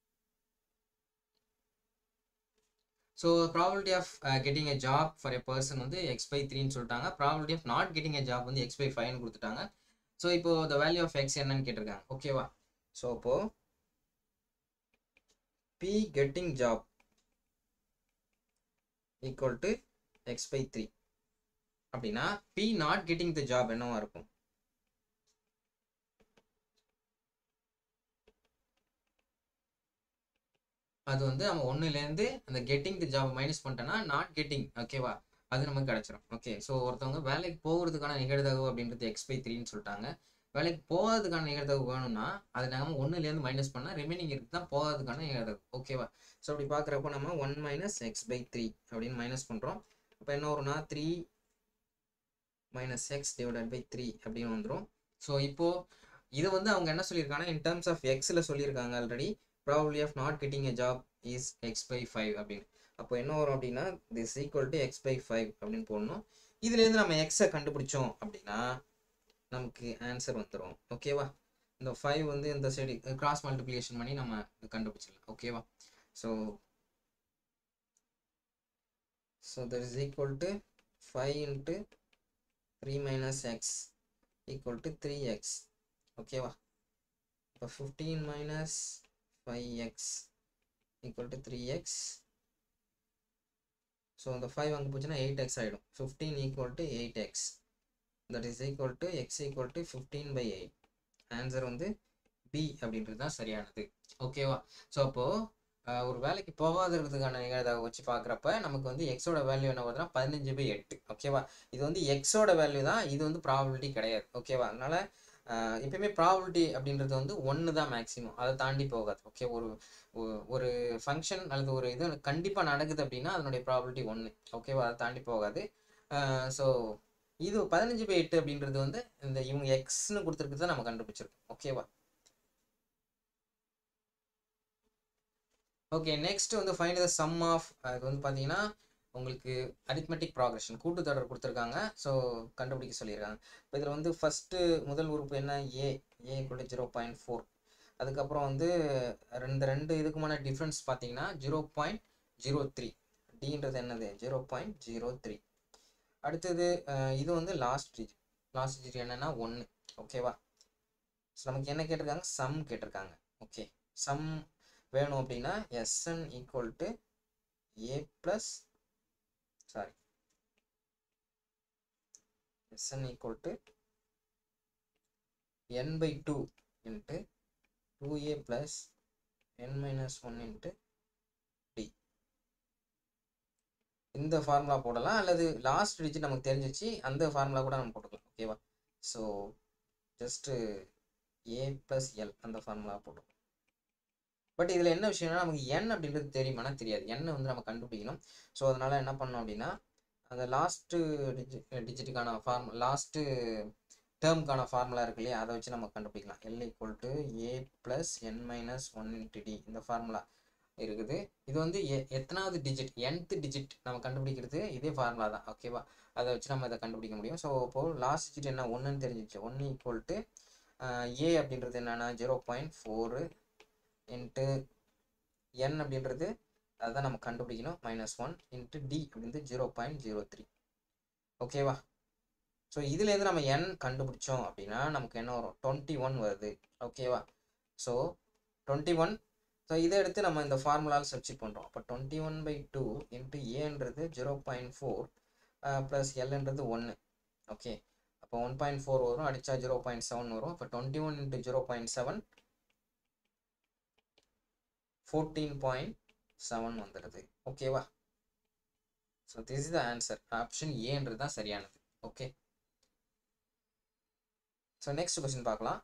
so probability of getting a job for a person வந்து எக்ஸ் பை த்ரீன்னு சொல்லிட்டாங்க probability of not getting a job வந்து எக்ஸ் பை ஃபைவ்னு கொடுத்துட்டாங்க ஸோ இப்போ த வேல்யூ ஆஃப் எக்ஸ் என்னன்னு கேட்டிருக்காங்க ஓகேவா ஸோ இப்போ P getting job equal to x by three அப்படின்னா P not getting the job என்னவா இருக்கும் அது வந்து நம்ம ஒன்றுலேருந்து அந்த கெட்டிங் தி ஜாப் மைனஸ் பண்ணிட்டோன்னா நாட் கெட்டிங் ஓகேவா அது நமக்கு கிடச்சிரும் ஓகே ஸோ ஒருத்தவங்க வேலைக்கு போகிறதுக்கான நிகழ்தகவு அப்படின்றது எக்ஸ் பை த்ரீன்னு சொல்லிட்டாங்க வேலைக்கு போகிறதுக்கான நிகழ்தகவு வேணும்னா அது நம்ம ஒன்றுலேருந்து மைனஸ் பண்ணால் ரிமைனிங் இருக்கு தான் போகிறதுக்கான நிகழ்தகவு ஓகேவா ஸோ அப்படி பார்க்குறப்போ நம்ம one minus x by three அப்படின்னு மைனஸ் பண்ணுறோம் அப்போ என்ன வரும்னா three minus x divided by three அப்படின்னு வந்துடும் ஸோ இப்போது இது வந்து அவங்க என்ன சொல்லியிருக்காங்கன்னா இன் டர்ம்ஸ் ஆஃப் எக்ஸில் சொல்லியிருக்காங்க already probably of not getting a job is x by five அப்படின்னு அப்போ என்ன வரும் அப்படின்னா this equal to x by five அப்படின்னு போடணும் இதுலேருந்து நம்ம எக்ஸை கண்டுபிடிச்சோம் அப்படின்னா நமக்கு ஆன்சர் வந்துடும் ஓகேவா இந்த ஃபைவ் வந்து இந்த சைடு கிராஸ் மல்டிப்ளிகேஷன் பண்ணி நம்ம கண்டுபிடிச்சிடலாம் ஓகேவா so so that is equal to five into three minus x equal to three x ஓகேவா இப்போ fifteen minus five x equal to three x so அந்த ஃபைவ் அங்கே போச்சுன்னா எயிட் எக்ஸ் ஆகிடும் fifteen equal to eight x that is equal to x equal to fifteen by eight answer வந்து B அப்படின்றது தான் சரியானது ஓகேவா ஸோ அப்போது ஒரு வேலைக்கு போகாததுக்கான நிகழ்தகவு வச்சு பார்க்குறப்ப நமக்கு வந்து எக்ஸோட வேல்யூ என்ன வருதுன்னா பதினஞ்சு பை எட்டு ஓகேவா இது வந்து எக்ஸோட வேல்யூ தான் இது வந்து ப்ராபிலிட்டி கிடையாது ஓகேவா அதனால எப்பயுமே ப்ராபிலிட்டி அப்படின்றது வந்து ஒன்று தான் மேக்ஸிமம் அதை தாண்டி போகாது ஓகே ஒரு ஒரு ஃபங்க்ஷன் அல்லது ஒரு இது கண்டிப்பாக நடக்குது அப்படின்னா அதனுடைய ப்ராபிலிட்டி ஒன்று ஓகேவா அதை தாண்டி போகாது ஸோ இது பதினஞ்சு பை எட்டு அப்படின்றது வந்து இந்த இவங்க எக்ஸ்னு கொடுத்துருக்கு தான் நம்ம கண்டுபிடிச்சிருக்கோம் ஓகேவா ஓகே நெக்ஸ்ட் வந்து ஃபைண்ட் த சம் ஆஃப் அது வந்து பார்த்தீங்கன்னா உங்களுக்கு அரித்மெட்டிக் ப்ராக்ரஷன் கூட்டுத்தொடர் கொடுத்துருக்காங்க ஸோ கண்டுபிடிக்க சொல்லியிருக்காங்க இப்போ இதில் வந்து ஃபஸ்ட்டு முதல் உறுப்பு என்ன ஏ ஏ கூட ஜீரோ பாயிண்ட் ஃபோர் அதுக்கப்புறம் வந்து ரெண்டு ரெண்டு இதுக்குமான டிஃப்ரென்ஸ் பார்த்தீங்கன்னா ஜீரோ பாயிண்ட் ஜீரோ த்ரீ டின்றது என்னது ஜீரோ பாயிண்ட் ஜீரோ த்ரீ அடுத்தது இது வந்து லாஸ்ட் டிஜிட் லாஸ்ட் டிஜிட் என்னென்னா ஒன்று ஓகேவா ஸோ நமக்கு என்ன கேட்டிருக்காங்க சம் கேட்டிருக்காங்க ஓகே சம் வேணும் அப்படின்னா S N equal to A plus sorry S N equal to N by two into two A plus N minus one into D இந்த ஃபார்முலா போடலாம் அல்லது லாஸ்ட் டிஜிட் நமக்கு தெரிஞ்சிச்சு அந்த ஃபார்முலா கூட நம்ம போட்டுக்கலாம் ஓகேவா so just A plus L அந்த ஃபார்முலா போட்டுக்கலாம் பட் இதில் என்ன விஷயம்னா நமக்கு என் அப்படின்றது தெரியுமானா தெரியாது எண்ணை வந்து நம்ம கண்டுபிடிக்கணும் ஸோ அதனால் என்ன பண்ணோம் அப்படின்னா அந்த லாஸ்ட்டு டிஜி டிஜிட்டுக்கான ஃபார்ம் லாஸ்ட்டு டேர்முக்கான ஃபார்முலா இருக்கு இல்லையா அதை வச்சு நம்ம கண்டுபிடிக்கலாம் L equal to A plus N minus one into D இந்த ஃபார்முலா இருக்குது இது வந்து எ எத்தனாவது டிஜிட் என்த் டிஜிட் நம்ம கண்டுபிடிக்கிறது இதே ஃபார்முலா தான் ஓகேவா அதை வச்சு நம்ம இதை கண்டுபிடிக்க முடியும் ஸோ இப்போது லாஸ்ட் டிஜிட் என்ன ஒன்றுன்னு தெரிஞ்சிச்சு ஒன்று ஈக்குவல் டு ஏ அப்படின்றது என்னென்னா zero point four into N அப்படின்றது அதுதான் நம்ம கண்டுபிடிக்கணும் மைனஸ் ஒன் இன்ட்டு டி அப்படின்றது ஜீரோ பாயிண்ட் ஜீரோ த்ரீ ஓகேவா ஸோ இதுலேருந்து நம்ம என் கண்டுபிடிச்சோம் அப்படின்னா நமக்கு என்ன வரும் டுவெண்ட்டி ஒன் வருது ஓகேவா ஸோ டுவெண்ட்டி ஒன் ஸோ இதை எடுத்து நம்ம இந்த ஃபார்முலாவில் சப்ஸ்டிட் பண்ணுறோம் அப்போ twenty one by two into ஏன்றது ஜீரோ பாயிண்ட் ஃபோர் ப்ளஸ் எல்ன்றது ஒன்று ஓகே அப்போ ஒன் பாயிண்ட் ஃபோர் வரும் அடித்தா ஜீரோ பாயிண்ட் செவன் வரும் இப்போ twenty one into zero point seven fourteen point seven வந்துடுது ஓகேவா so this is the answer option ஏன்றது தான் சரியானது ஓகே ஸோ நெக்ஸ்ட் கொஸ்டின் பார்க்கலாம்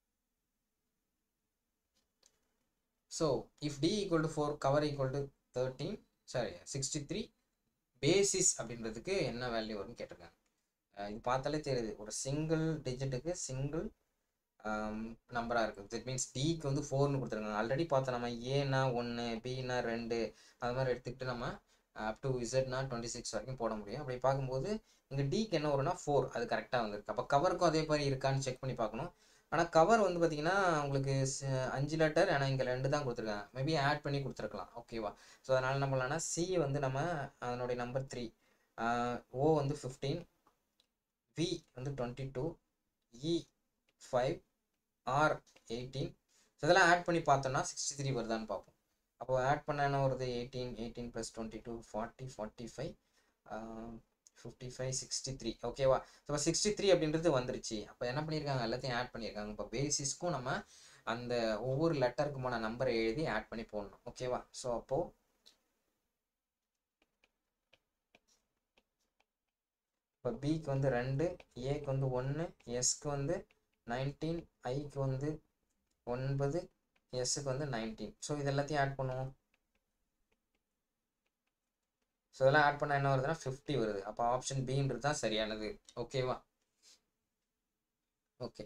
so if T equal to four cover equal to thirteen sorry sixty three basis அப்படின்றதுக்கு என்ன value வரும்னு கேட்டிருக்காங்க இது பார்த்தாலே தெரியுது ஒரு சிங்கிள் டிஜிட்டுக்கு சிங்கிள் நம்பராக இருக்குது தட் மீன்ஸ் டிக்கு வந்து ஃபோர்னு கொடுத்துருக்காங்க ஆல்ரெடி பார்த்தோம் நம்ம ஏனா ஒன்று பினா ரெண்டு அது மாதிரி எடுத்துக்கிட்டு நம்ம அப் டு இசட்னா டுவெண்ட்டி சிக்ஸ் வரைக்கும் போட முடியும் அப்படி பார்க்கும்போது இங்கே டிக்கு என்ன வரும்னா ஃபோர் அது கரெக்டாக வந்திருக்கு அப்போ கவருக்கும் அதே மாதிரி இருக்கான்னு செக் பண்ணி பார்க்கணும் ஆனால் கவர் வந்து பார்த்தீங்கன்னா உங்களுக்கு ச- அஞ்சு லெட்டர் ஆனால் இங்கே ரெண்டு தான் கொடுத்துருக்காங்க மேபி ஆட் பண்ணி கொடுத்துருக்கலாம் ஓகேவா ஸோ அதனால் என்ன பண்ணலாம்னா சி வந்து நம்ம அதனுடைய நம்பர் த்ரீ ஓ வந்து ஃபிஃப்டீன் வி வந்து twenty two E five R eighteen so இதெல்லாம் ஆட் பண்ணி பார்த்தோம்னா சிக்ஸ்டி த்ரீ வருதான்னு பார்ப்போம் அப்போ ஆட் பண்ண என்ன வருது eighteen eighteen plus twenty two forty forty five fifty five sixty three ஓகேவா ஸோ சிக்ஸ்டி த்ரீ அப்படின்றது வந்துருச்சு அப்போ என்ன பண்ணியிருக்காங்க எல்லாத்தையும் ஆட் பண்ணியிருக்காங்க இப்போ பேசிஸ்க்கும் நம்ம அந்த ஒவ்வொரு லெட்டருக்குமான நம்பரை எழுதி ஆட் பண்ணி போடணும் ஓகேவா ஸோ அப்போது இப்போ பிக்கு வந்து ரெண்டு ஏக்கு வந்து ஒன்று எஸ்க்கு வந்து நைன்டீன் ஐக்கு வந்து ஒன்பது எஸ்ஸுக்கு வந்து நைன்டீன் ஸோ இது எல்லாத்தையும் ஆட் பண்ணுவோம் ஸோ இதெல்லாம் ஆட் பண்ணால் என்ன வருதுன்னா ஃபிஃப்டி வருது அப்போ ஆப்ஷன் பின்றது தான் சரியானது ஓகேவா ஓகே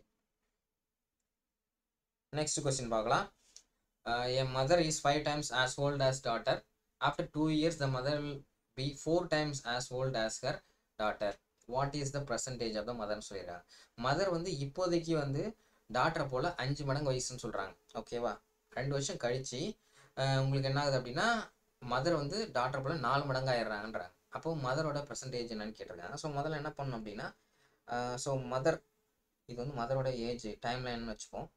நெக்ஸ்ட் கொஸ்டின் பார்க்கலாம் an mother is five times as old as daughter after two years the mother will be four times as old as her daughter what is the percentage of the மதர்னு சொல்லிடுறாங்க mother வந்து இப்போதைக்கு வந்து டாட்டரை போல் அஞ்சு மடங்கு வயசுன்னு சொல்கிறாங்க ஓகேவா ரெண்டு வருஷம் கழிச்சு அஹ் உங்களுக்கு என்ன ஆகுது அப்படின்னா மதர் வந்து டாக்டர் போல் நாலு மடங்கு ஆயிடுறாங்கன்றாங்க அப்போ மதரோட பர்சன்டேஜ் என்னன்னு கேட்டிருக்காங்க ஸோ முதல்ல என்ன பண்ணணும் அப்படின்னா ஸோ மதர் இது வந்து மதரோட ஏஜ் டைம் லைன் வச்சுப்போம்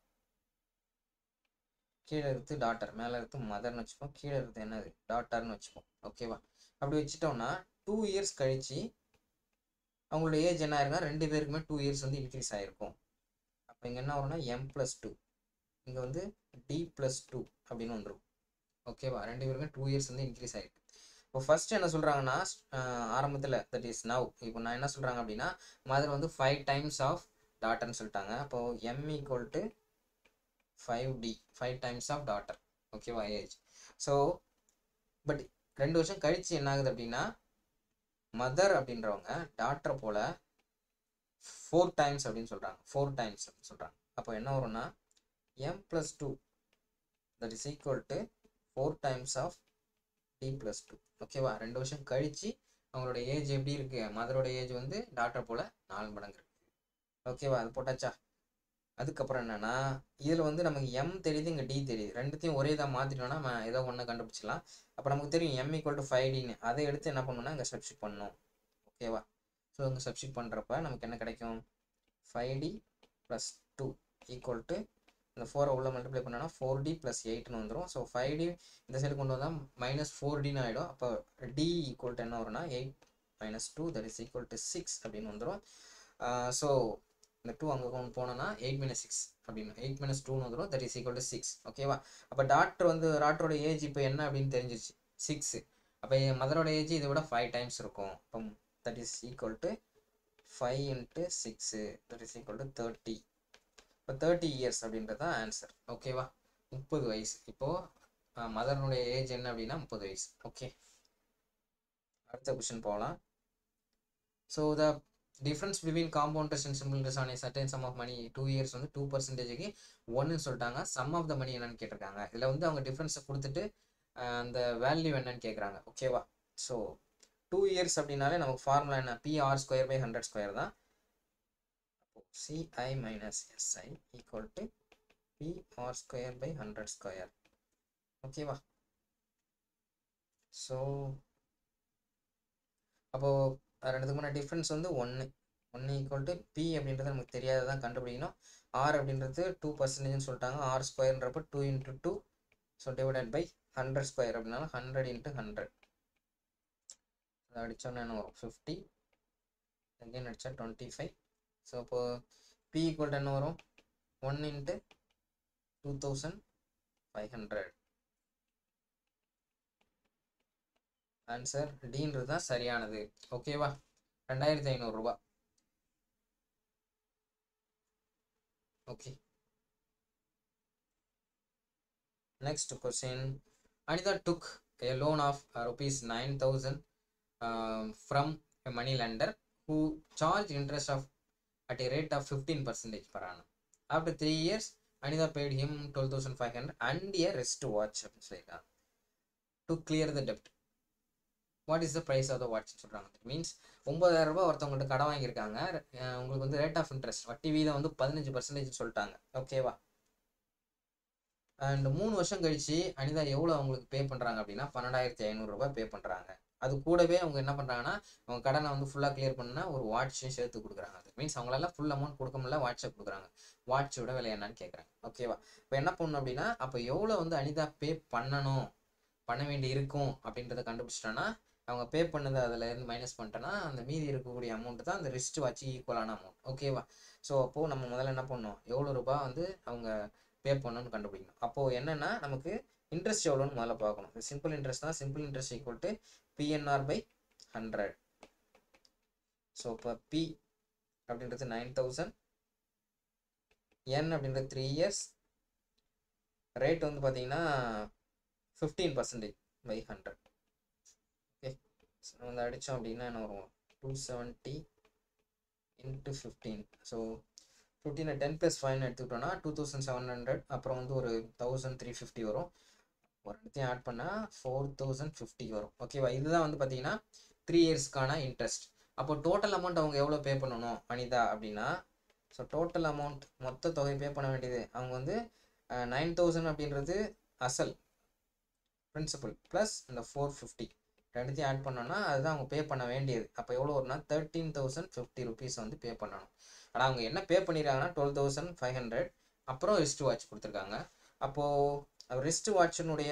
கீழே இருந்து டாட்டர் மேலே இருந்து மதர்னு வச்சுப்போம் கீழே இருந்து என்னது டாட்டர்னு வச்சுப்போம் ஓகேவா அப்படி வச்சுட்டோம்னா டூ இயர்ஸ் கழிச்சு அவங்களோட ஏஜ் என்ன ஆயிருக்குன்னா ரெண்டு பேருக்குமே டூ இயர்ஸ் வந்து இன்க்ரீஸ் ஆகிருக்கும் அப்போ இங்கே என்ன வரும்னா எம் ப்ளஸ் டூ இங்கே வந்து டி ப்ளஸ் டூ அப்படின்னு வந்துடும் ஓகேவா ரெண்டு பேருமே டூ இயர்ஸ் வந்து இன்க்ரீஸ் ஆகிருக்கு இப்போ ஃபர்ஸ்ட் என்ன சொல்கிறாங்கன்னா ஆரம்பத்தில் தட் இஸ் நவ் இப்போ நான் என்ன சொல்கிறாங்க அப்படின்னா மதர் வந்து ஃபைவ் டைம்ஸ் ஆஃப் டாட்டர்னு சொல்லிட்டாங்க அப்போது M equal to five D five times of daughter ஓகேவா ஏஜ் ஸோ பட் ரெண்டு வருஷம் கழிச்சு என்ன ஆகுது அப்படின்னா மதர் அப்படின்றவங்க டாக்டரை போல் ஃபோர் டைம்ஸ் அப்படின்னு சொல்கிறாங்க ஃபோர் டைம்ஸ் அப்படின்னு சொல்கிறாங்க அப்போ என்ன வரும்னா M plus two that is equal to four times of D plus two ஓகேவா ரெண்டு வருஷம் கழிச்சு அவங்களோட ஏஜ் எப்படி இருக்கு மதரோட ஏஜ் வந்து டாக்டர் போல் நாலு மடங்கு இருக்கு ஓகேவா அது போட்டாச்சா அதுக்கப்புறம் என்னன்னா இதில் வந்து நமக்கு எம் தெரியுது இங்கே டி தெரியுது ரெண்டுத்தையும் ஒரே இதாக மாற்றிட்டோம்னா நம்ம ஏதோ ஒன்று கண்டுபிடிச்சிக்கலாம் அப்போ நமக்கு தெரியும் எம் ஈக்குவல் டு ஃபைவ் டின்னு அதை எடுத்து என்ன பண்ணணும்னா இங்கே சப்ஸ்டிட் பண்ணணும் ஓகேவா ஸோ இங்கே சப்ஸ்டிட் பண்ணுறப்ப நமக்கு என்ன கிடைக்கும் five D plus two equal to இந்த ஃபோரை உள்ள மல்டிப்ளை பண்ணோன்னா ஃபோர் டி ப்ளஸ் எயிட்னு வந்துடும் ஸோ ஃபைவ் டி இந்த சைடு கொண்டு வந்தால் மைனஸ் ஃபோர் டின்னு ஆகிடும் அப்போ டி ஈக்குவல் டு என்ன வரும்னா eight minus two that is equal to six அப்படின்னு வந்துடும் ஸோ இந்த டூ அங்கே கொண்டு போனோன்னா எயிட் மைனஸ் சிக்ஸ் அப்படின்னு எயிட் மைனஸ் டூன்னு வந்துடும் that is equal to six ஓகேவா அப்போ டாக்டர் வந்து டாக்டரோட ஏஜ் இப்போ என்ன அப்படின்னு தெரிஞ்சிச்சு சிக்ஸு அப்போ என் மதரோட ஏஜ் இதை விட ஃபைவ் டைம்ஸ் இருக்கும் அப்போ that is equal to five into six that is equal to thirty இப்போ தேர்ட்டி இயர்ஸ் அப்படின்றது தான் ஆன்சர் ஓகேவா முப்பது வயசு இப்போது மதர்னுடைய ஏஜ் என்ன அப்படின்னா முப்பது வயசு ஓகே அடுத்த கொஷின் போகலாம் so the difference between compound interest and simple interest on certain sum of money two years வந்து டூ பர்சன்டேஜுக்கு ஒன்னு சொல்லிட்டாங்க சம் ஆஃப் த மணி என்னன்னு கேட்டிருக்காங்க இதில் வந்து அவங்க டிஃப்ரென்ஸை கொடுத்துட்டு அஹ், அந்த வேல்யூ என்னன்னு கேட்குறாங்க ஓகேவா ஸோ டூ இயர்ஸ் அப்படின்னாலே நமக்கு ஃபார்முலா என்ன P R square by hundred square தான் அப்போ CI minus SI equal to P R square by hundred square ஓகேவா ஸோ அப்போது ரெண்டுத்துக்குமான டிஃப்ரென்ஸ் வந்து ஒன்று ஒன்று ஈக்குவல் டு பி அப்படின்றது நமக்கு தெரியாததான் கண்டுபிடிக்கணும் ஆர் அப்படின்றது டூ பர்சன்டேஜ்னு சொல்லிட்டாங்க ஆர் ஸ்கொயர்ன்றப்ப two into two so divided by hundred square அப்படின்னாலும் ஹண்ட்ரட் இன்ட்டு ஹண்ட்ரட் அதை அடித்தோன்னா என்ன வரும் ஃபிஃப்டி அகெயின் அடித்தா டுவெண்ட்டி ஃபைவ் ஸோ அப்போது பி ஈக்குவல் என்ன வரும் one into two thousand five hundred answer டீன்றது தான் சரியானது ஓகேவா ரெண்டாயிரத்தி ஐநூறுரூபா okay next question Anita took a loan of uh, rupees 9000 um, from a money lender who charged interest of at a rate of 15 percentage per annum after three years Anita paid him twelve thousand five hundred and year wrist watch அப்படின்னு சொல்லியிருக்காங்க to clear the டெப்ட் what is the price of the வாட்ச்னு சொல்கிறாங்க means ஒம்பதாயிரம் ரூபாய் ஒருத்தவங்கள்ட்ட கடை வாங்கியிருக்காங்க அஹ் உங்களுக்கு வந்து ரேட் ஆஃப் இன்ட்ரெஸ்ட் வட்டி வீதம் வந்து பதினஞ்சு பர்சன்டேஜ் சொல்லிட்டாங்க ஓகேவா அண்ட் மூணு வருஷம் கழிச்சு அனிதா எவ்வளோ அவங்களுக்கு பே பண்ணுறாங்க அப்படின்னா பன்னெண்டாயிரத்தி ஐநூறுரூபா பே பண்ணுறாங்க அது கூடவே அவங்க என்ன பண்ணுறாங்கன்னா அவங்க கடனை வந்து ஃபுல்லாக கிளியர் பண்ணா ஒரு வாட்சையும் சேர்த்து கொடுக்குறாங்க அது மீன்ஸ் அவங்களால ஃபுல் அமௌண்ட் கொடுக்க முடியல வாட்சை கொடுக்குறாங்க வாட்சோட விலை என்னன்னு கேட்குறாங்க ஓகேவா இப்போ என்ன பண்ணணும் அப்படின்னா அப்போ எவ்வளோ வந்து அனிதா பே பண்ணணும் பண்ண வேண்டி இருக்கும் அப்படின்றத கண்டுபிடிச்சிட்டோன்னா அவங்க பே பண்ணதை அதில் இருந்து மைனஸ் பண்ணிட்டோன்னா அந்த மீதி இருக்கக்கூடிய அமௌண்ட் தான் அந்த ரிஸ்ட் வச்சு ஈக்குவலான அமௌண்ட் ஓகேவா ஸோ அப்போது நம்ம முதல்ல என்ன பண்ணோம் எவ்வளோ ரூபாய் வந்து அவங்க பே பண்ணணும்னு கண்டுபிடிக்கணும் அப்போது என்னென்னா நமக்கு இன்ட்ரெஸ்ட் எவ்வளோன்னு முதல்ல பார்க்கணும் சிம்பிள் இன்ட்ரெஸ்ட் தான் simple interest equal to PNR by hundred so இப்போ பி அப்படின்றது நைன் தௌசண்ட் என் அப்படின்றது த்ரீ இயர்ஸ் ரேட் வந்து பார்த்தீங்கன்னா fifteen percentage by hundred okay வந்து அடித்தோம் அப்படின்னா என்ன வரும் two seventy into fifteen so ஃபிஃப்டீனை டென் ப்ளஸ் ஃபைவ்னு எடுத்துக்கிட்டோன்னா டூ தௌசண்ட் செவன் ஹண்ட்ரட் அப்புறம் வந்து ஒரு தௌசண்ட் த்ரீ ஃபிஃப்டி வரும் ஒரு இடத்தையும் ஆட் பண்ணால் ஃபோர் தௌசண்ட் ஃபிஃப்டி வரும் ஓகேவா இதுதான் வந்து பார்த்தீங்கன்னா த்ரீ இயர்ஸ்க்கான இன்ட்ரெஸ்ட் அப்போ டோட்டல் அமௌண்ட் அவங்க எவ்வளோ பே பண்ணணும் அனிதா அப்படின்னா ஸோ டோட்டல் அமௌண்ட் மொத்த தொகை பே பண்ண வேண்டியது அவங்க வந்து நைன் தௌசண்ட் அப்படின்றது அசல் பிரின்சிபல் ப்ளஸ் இந்த ஃபோர் ஃபிஃப்டி ரெண்டுத்தையும் ஆட் பண்ணோன்னா அதுதான் அவங்க பே பண்ண வேண்டியது அப்போ எவ்வளோ வரும்னா தேர்ட்டீன் தௌசண்ட் ஃபிஃப்டி ருபீஸ் வந்து பே பண்ணணும் ஆனால் அவங்க என்ன பே பண்ணிடுறாங்கன்னா டுவெல் தௌசண்ட் ஃபைவ் ஹண்ட்ரட் அப்புறம் ரிஸ்ட் வாட்ச் கொடுத்துருக்காங்க அப்போது ரிஸ்ட் வாட்சினுடைய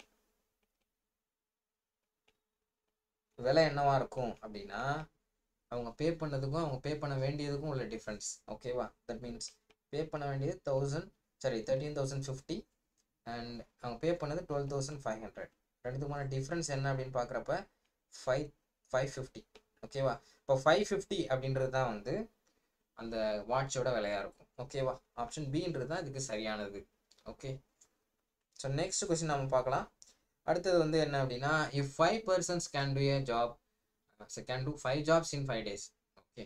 விலை என்னவா இருக்கும் அப்படின்னா அவங்க பே பண்ணதுக்கும் அவங்க பே பண்ண வேண்டியதுக்கும் உள்ள டிஃப்ரென்ஸ் ஓகேவா தட் மீன்ஸ் பே பண்ண வேண்டியது thousand sorry thirteen thousand fifty and அவங்க பே பண்ணது டுவெல் தௌசண்ட் ஃபைவ் ஹண்ட்ரட் ரெண்டுத்துக்குமான டிஃப்ரென்ஸ் என்ன அப்படின்னு பார்க்குறப்ப ஃபைவ் ஃபைவ் ஃபிஃப்டி ஓகேவா இப்போ ஃபைவ் ஃபிஃப்டி அப்படின்றது தான் வந்து அந்த வாட்சோட விலையாக இருக்கும் ஓகேவா ஆப்ஷன் பின்றது தான் இதுக்கு சரியானது ஓகே ஸோ நெக்ஸ்ட் கொஸ்டின் நம்ம பார்க்கலாம் அடுத்தது வந்து என்ன அப்படின்னா if five persons can do a job can do five jobs in five days okay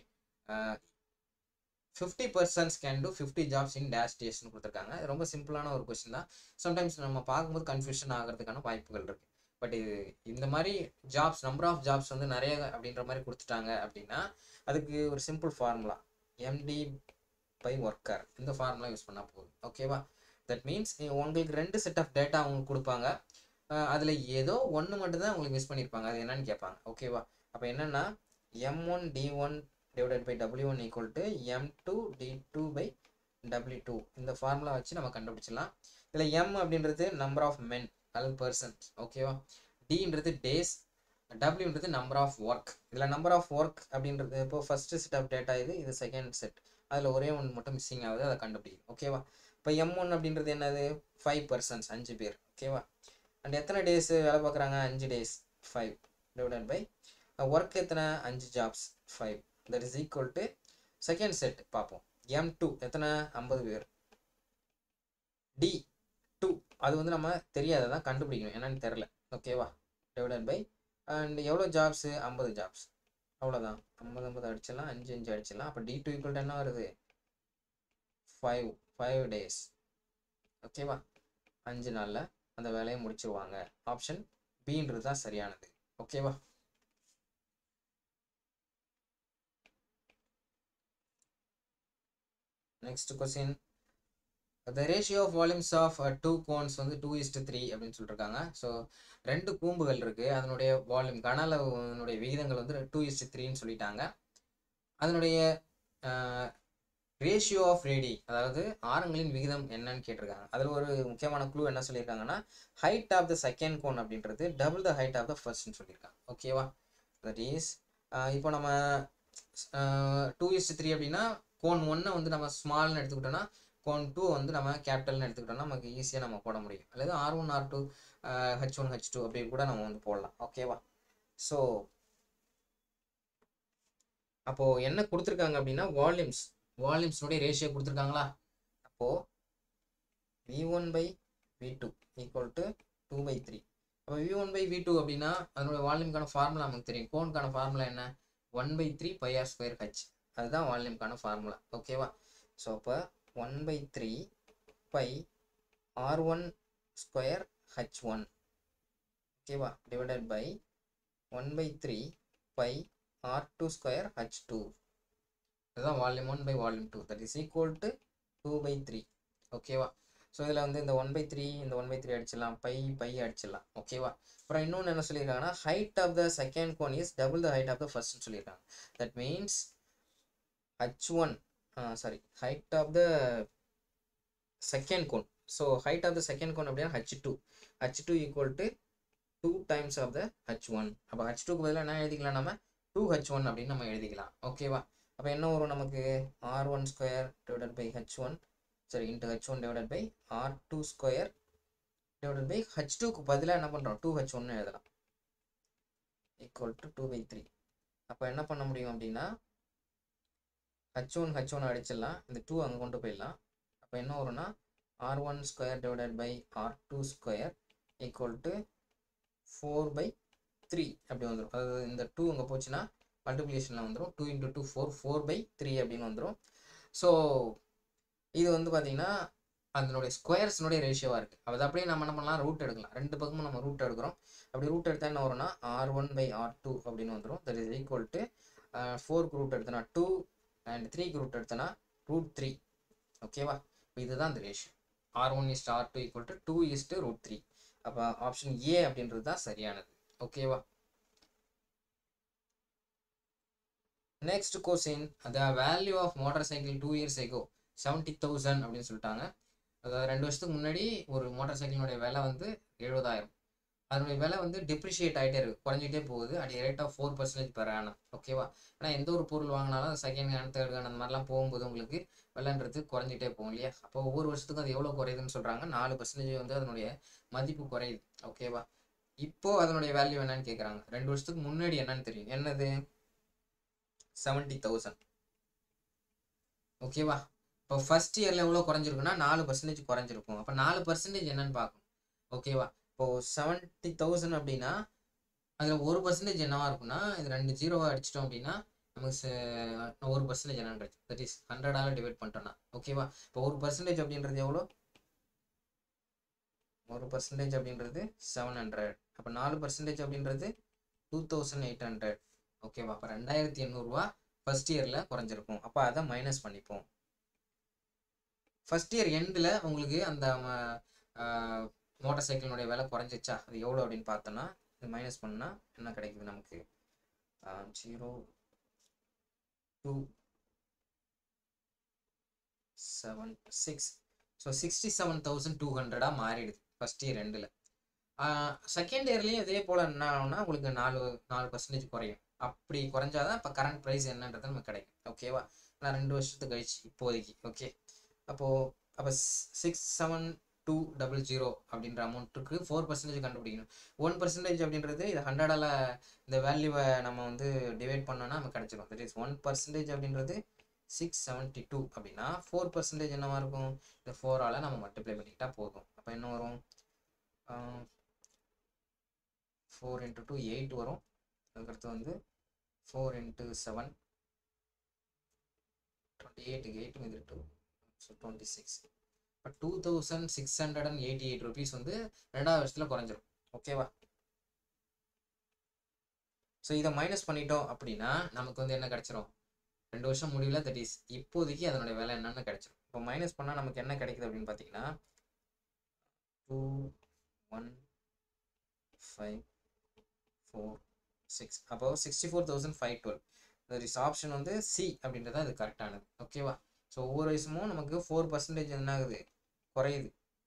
fifty persons can do fifty jobs in dash டேஸ்னு கொடுத்துருக்காங்க இது ரொம்ப சிம்பிளான ஒரு கொஸ்டின் தான் சம்டைம்ஸ் நம்ம பார்க்கும்போது கன்ஃபியூஷன் ஆகிறதுக்கான வாய்ப்புகள் இருக்குது பட் இது இந்த மாதிரி ஜாப்ஸ் நம்பர் ஆஃப் ஜாப்ஸ் வந்து நிறைய அப்படின்ற மாதிரி கொடுத்துட்டாங்க அப்படின்னா அதுக்கு ஒரு simple formula MD by worker இந்த ஃபார்முலா யூஸ் பண்ணால் போதும் ஓகேவா தட் மீன்ஸ் உங்களுக்கு ரெண்டு செட் ஆஃப் டேட்டா அவங்களுக்கு கொடுப்பாங்க அதில் ஏதோ ஒன்று மட்டும்தான் உங்களுக்கு மிஸ் பண்ணியிருப்பாங்க அது என்னன்னு கேட்பாங்க ஓகேவா அப்போ என்னென்னா M one D one divided by W one equal to M two D two by W two இந்த ஃபார்முலா வச்சு நம்ம கண்டுபிடிச்சிடலாம் இதில் எம் அப்படின்றது நம்பர் ஆஃப் மென் அல்லது பர்சன்ஸ் ஓகேவா டின்றது டேஸ் டபிள்யூன்றது நம்பர் ஆஃப் ஒர்க் இதில் நம்பர் ஆஃப் ஒர்க் அப்படின்றது இப்போ ஃபஸ்ட்டு செட் ஆஃப் டேட்டா இது இது செகண்ட் செட் அதில் ஒரே ஒன்று மட்டும் மிஸ்ஸிங் ஆகுது அதை கண்டுபிடிக்கும் ஓகேவா இப்போ எம் ஒன் அப்படின்றது என்னது ஃபைவ் பர்சன்ஸ் அஞ்சு பேர் ஓகேவா அண்ட் எத்தனை டேஸ் வேலை பார்க்குறாங்க அஞ்சு days five divided by work எத்தனை அஞ்சு jobs five that is equal to second set பார்ப்போம் எம் டூ எத்தனை ஐம்பது பேர் டி டூ அது வந்து நம்ம தெரியாததான் கண்டுபிடிக்கணும் என்னன்னு தெரில ஓகேவா டிவைடட் பை அண்ட் எவ்வளோ ஜாப்ஸு ஐம்பது ஜாப்ஸ் அவ்வளோதான் ஐம்பது ஐம்பது அடிச்சிடலாம் அஞ்சு அஞ்சு அடிச்சிடலாம் அப்போ டி டூ ஈக்குவல் என்ன வருது ஃபைவ் ஃபைவ் டேஸ் ஓகேவா அஞ்சு நாளில் அந்த வேலையை முடிச்சிருவாங்க ஆப்ஷன் பின்றது தான் சரியானது ஓகேவா next question the ratio of volumes of two cones வந்து டூ இஸ்ட் த்ரீ அப்படின்னு சொல்லியிருக்காங்க ஸோ ரெண்டு கூம்புகள் இருக்குது அதனுடைய வால்யூம் கன அளவுனுடைய விகிதங்கள் வந்து டூ இஸ்ட் த்ரீன்னு சொல்லிட்டாங்க அதனுடைய ரேஷியோ ஆஃப் ரேடி அதாவது ஆரங்களின் விகிதம் என்னன்னு கேட்டிருக்காங்க அதில் ஒரு முக்கியமான க்ளூ என்ன சொல்லியிருக்காங்கன்னா height of the second cone அப்படின்றது double the height of the ஃபர்ஸ்ட்னு சொல்லியிருக்காங்க ஓகேவா தட் இஸ் இப்போ நம்ம டூ இஸ்ட் த்ரீ அப்படின்னா கோன் ஒன்னை வந்து நம்ம ஸ்மால்னு எடுத்துக்கிட்டோம்னா கோன் டூ வந்து நம்ம கேபிட்டல்னு எடுத்துக்கிட்டோம்னா நமக்கு ஈஸியாக நம்ம போட முடியும் அல்லது R one R two H one H two அப்படி கூட நம்ம வந்து போடலாம் ஓகேவா ஸோ அப்போது என்ன கொடுத்துருக்காங்க அப்படின்னா வால்யூம்ஸ் வால்யூம்ஸ்னுடைய ரேஷியோ கொடுத்துருக்காங்களா அப்போது V one by V two equal to two by three அப்போ V one by V two அப்படின்னா அதனுடைய வால்யூம்க்கான ஃபார்முலா நமக்கு தெரியும் கோனுக்கான ஃபார்முலா என்ன one by three pi R square H அதுதான் வால்யூம்க்கான ஃபார்முலா ஓகேவா ஸோ அப்போ one by three pi R one square H one ஓகேவா divided by one by three pi R two square H two இதுதான் volume one by volume two that is equal to two by three ஓகேவா so இதில் வந்து இந்த one by three இந்த one by three அடிச்சிடலாம் pi pi அடிச்சிடலாம் ஓகேவா அப்புறம் இன்னொன்று என்ன சொல்லியிருக்காங்கன்னா height of the second cone is double the height of the ஃபர்ஸ்ட்னு சொல்லியிருக்காங்க that means H one sorry height of the second cone so height of the second cone அப்படின்னா H two H two equal to two times of the H one அப்போ H டூக்கு பதிலாக என்ன எழுதிக்கலாம் நம்ம two H one அப்படின்னு நம்ம எழுதிக்கலாம் ஓகேவா அப்போ என்ன வரும் நமக்கு R one square divided by H one சரி into H one divided by R two square divided by H டூக்கு பதிலாக என்ன பண்ணுறோம் டூ ஹச் ஒன்னு எழுதலாம் equal to two by three அப்போ என்ன பண்ண முடியும் அப்படின்னா ஹச் ஒன் ஹச் ஒன் அடிச்சிடலாம் இந்த டூ அங்கே கொண்டு போயிடலாம் அப்போ என்ன வரும்னா R one square divided by R two square equal to four by three அப்படி வந்துடும் அது இந்த டூ அங்கே போச்சுன்னா மல்டிப்ளிகேஷனில் வந்துடும் two into two four four by three அப்படின்னு வந்துடும் ஸோ இது வந்து பார்த்தீங்கன்னா அதனுடைய ஸ்கொயர்ஸ்னுடைய ரேஷியோவாக இருக்குது அது அப்படியே நம்ம என்ன பண்ணலாம் ரூட் எடுக்கலாம் ரெண்டு பக்கமும் நம்ம ரூட் எடுக்கிறோம் அப்படி ரூட் எடுத்தால் என்ன வரும்னா R one by R two அப்படின்னு வந்துடும் தட் இஸ் ஈக்குவல் டு ஃபோருக்கு ரூட் எடுத்தனா டூ அண்ட் த்ரீக்கு ரூட் எடுத்தனா ரூட் த்ரீ ஓகேவா இதுதான் இந்த ratio R one is to R two equal to two is to root three அப்போ ஆப்ஷன் ஏ அப்படின்றது தான் சரியானது ஓகேவா next question the value of motorcycle two years ago seventy thousand அப்படின்னு சொல்லிட்டாங்க அதாவது ரெண்டு வருஷத்துக்கு முன்னாடி ஒரு மோட்டார் சைக்கிளினுடைய விலை வந்து எழுபதாயிரம் அதனுடைய விலை வந்து டிப்ரிஷியேட் ஆகிட்டே இருக்கு குறைஞ்சிட்டே போகுது at rate of four percentage per annum ஓகேவா ஏன்னா எந்த ஒரு பொருள் வாங்கினாலும் செகண்ட் ஹேண்ட் தேர்ட் ஹேண்ட் அந்த மாதிரிலாம் போகும்போது உங்களுக்கு விலைன்றது குறைஞ்சிட்டே போகும் இல்லையா அப்போ ஒவ்வொரு வருஷத்துக்கும் அது எவ்வளோ குறையுதுன்னு சொல்கிறாங்க நாலு பர்சன்டேஜ் வந்து அதனுடைய மதிப்பு குறையுது ஓகேவா இப்போ அதனுடைய வேல்யூ என்னன்னு கேட்குறாங்க ரெண்டு வருஷத்துக்கு முன்னாடி என்னன்னு தெரியும் என்னது செவன்ட்டி தௌசண்ட் ஓகேவா இப்போ ஃபர்ஸ்ட் இயரில் எவ்வளோ குறைஞ்சிருக்குன்னா நாலு பர்சன்டேஜ் குறைஞ்சிருக்கும் அப்போ நாலு பர்சன்டேஜ் என்னன்னு பார்க்கணும் ஓகேவா இப்போது செவன்ட்டி தௌசண்ட் அப்படின்னா அதில் ஒரு பர்சன்டேஜ் என்னவா இருக்கும்னா இது ரெண்டு ஜீரோவை அடிச்சிட்டோம் அப்படின்னா நமக்கு ஒரு பர்சன்டேஜ் என்னன்னு கிடைக்கும் தட் இஸ் ஹண்ட்ரடால டிவைட் பண்ணிட்டோம்னா ஓகேவா இப்போ ஒரு பர்சன்டேஜ் அப்படின்றது எவ்வளோ ஒரு பர்சன்டேஜ் அப்படின்றது செவன் ஹண்ட்ரட் அப்போ நாலு பர்சன்டேஜ் அப்படின்றது டூ தௌசண்ட் எயிட் ஹண்ட்ரட் ஓகேவா அப்போ ரெண்டாயிரத்தி எண்ணூறுரூவா ஃபர்ஸ்ட் இயரில் குறைஞ்சிருக்கும் அப்போ அதை மைனஸ் பண்ணிப்போம் ஃபர்ஸ்ட் இயர் எண்டில் உங்களுக்கு அந்த மோட்டார் சைக்கிளினுடைய விலை குறைஞ்சிச்சா அது எவ்வளோ அப்படின்னு பார்த்தோன்னா இது மைனஸ் பண்ணால் என்ன கிடைக்குது நமக்கு zero two seven six so sixty seven thousand two ஹண்ட்ரடாக மாறிடுது ஃபஸ்ட் இயர் ரெண்டில் செகண்ட் இயர்லேயும் இதே போல் என்ன ஆகும்னா உங்களுக்கு நாலு நாலு பர்சன்டேஜ் குறையும் அப்படி குறைஞ்சாதான் இப்போ கரண்ட் ப்ரைஸ் என்னன்றது நமக்கு கிடைக்கும் ஓகேவா நான் ரெண்டு வருஷத்துக்கு கழிச்சு இப்போதைக்கு ஓகே அப்போது அப்போ six seven two double zero அப்படின்ற அமௌண்ட்டுக்கு ஃபோர் பர்சன்டேஜ் கண்டுபிடிக்கணும் ஒன் பர்சன்டேஜ் அப்படின்றது இது ஹண்ட்ரடால் இந்த வேல்யூவை நம்ம வந்து டிவைட் பண்ணோன்னா நமக்கு கிடச்சிரும் தட் இஸ் ஒன் பர்சன்டேஜ் அப்படின்றது சிக்ஸ் செவன்ட்டி டூ அப்படின்னா ஃபோர் பர்சன்டேஜ் என்னவா இருக்கும் இந்த ஃபோரால் நம்ம மல்டிப்ளை பண்ணிக்கிட்டா போதும் அப்போ என்ன வரும் ஃபோர் இன்ட்டு டூ எயிட் வரும் அதுக்கடுத்து வந்து ஃபோர் இன்ட்டு செவன் டுவெண்ட்டி எயிட்டுக்கு எயிட் மீது டூ ஸோ டுவெண்ட்டி சிக்ஸ் இப்போ two thousand six hundred and eighty eight rupees வந்து ரெண்டாவது வருஷத்தில் குறைஞ்சிரும் ஓகேவா ஸோ இதை மைனஸ் பண்ணிட்டோம் அப்படின்னா நமக்கு வந்து என்ன கிடைச்சிரும் ரெண்டு வருஷம் முடியல தட் இஸ் இப்போதைக்கு அதனுடைய விலை என்னன்னு கிடைச்சிரும் இப்போ மைனஸ் பண்ணால் நமக்கு என்ன கிடைக்குது அப்படின்னு பார்த்தீங்கன்னா two one five four six அப்போ sixty four thousand five twelve that is option வந்து சி அப்படின்றது அது கரெக்டானது ஓகேவா ஸோ ஒவ்வொரு வருஷமும் நமக்கு ஃபோர் பர்சன்டேஜ் என்ன ஆகுது குறையுது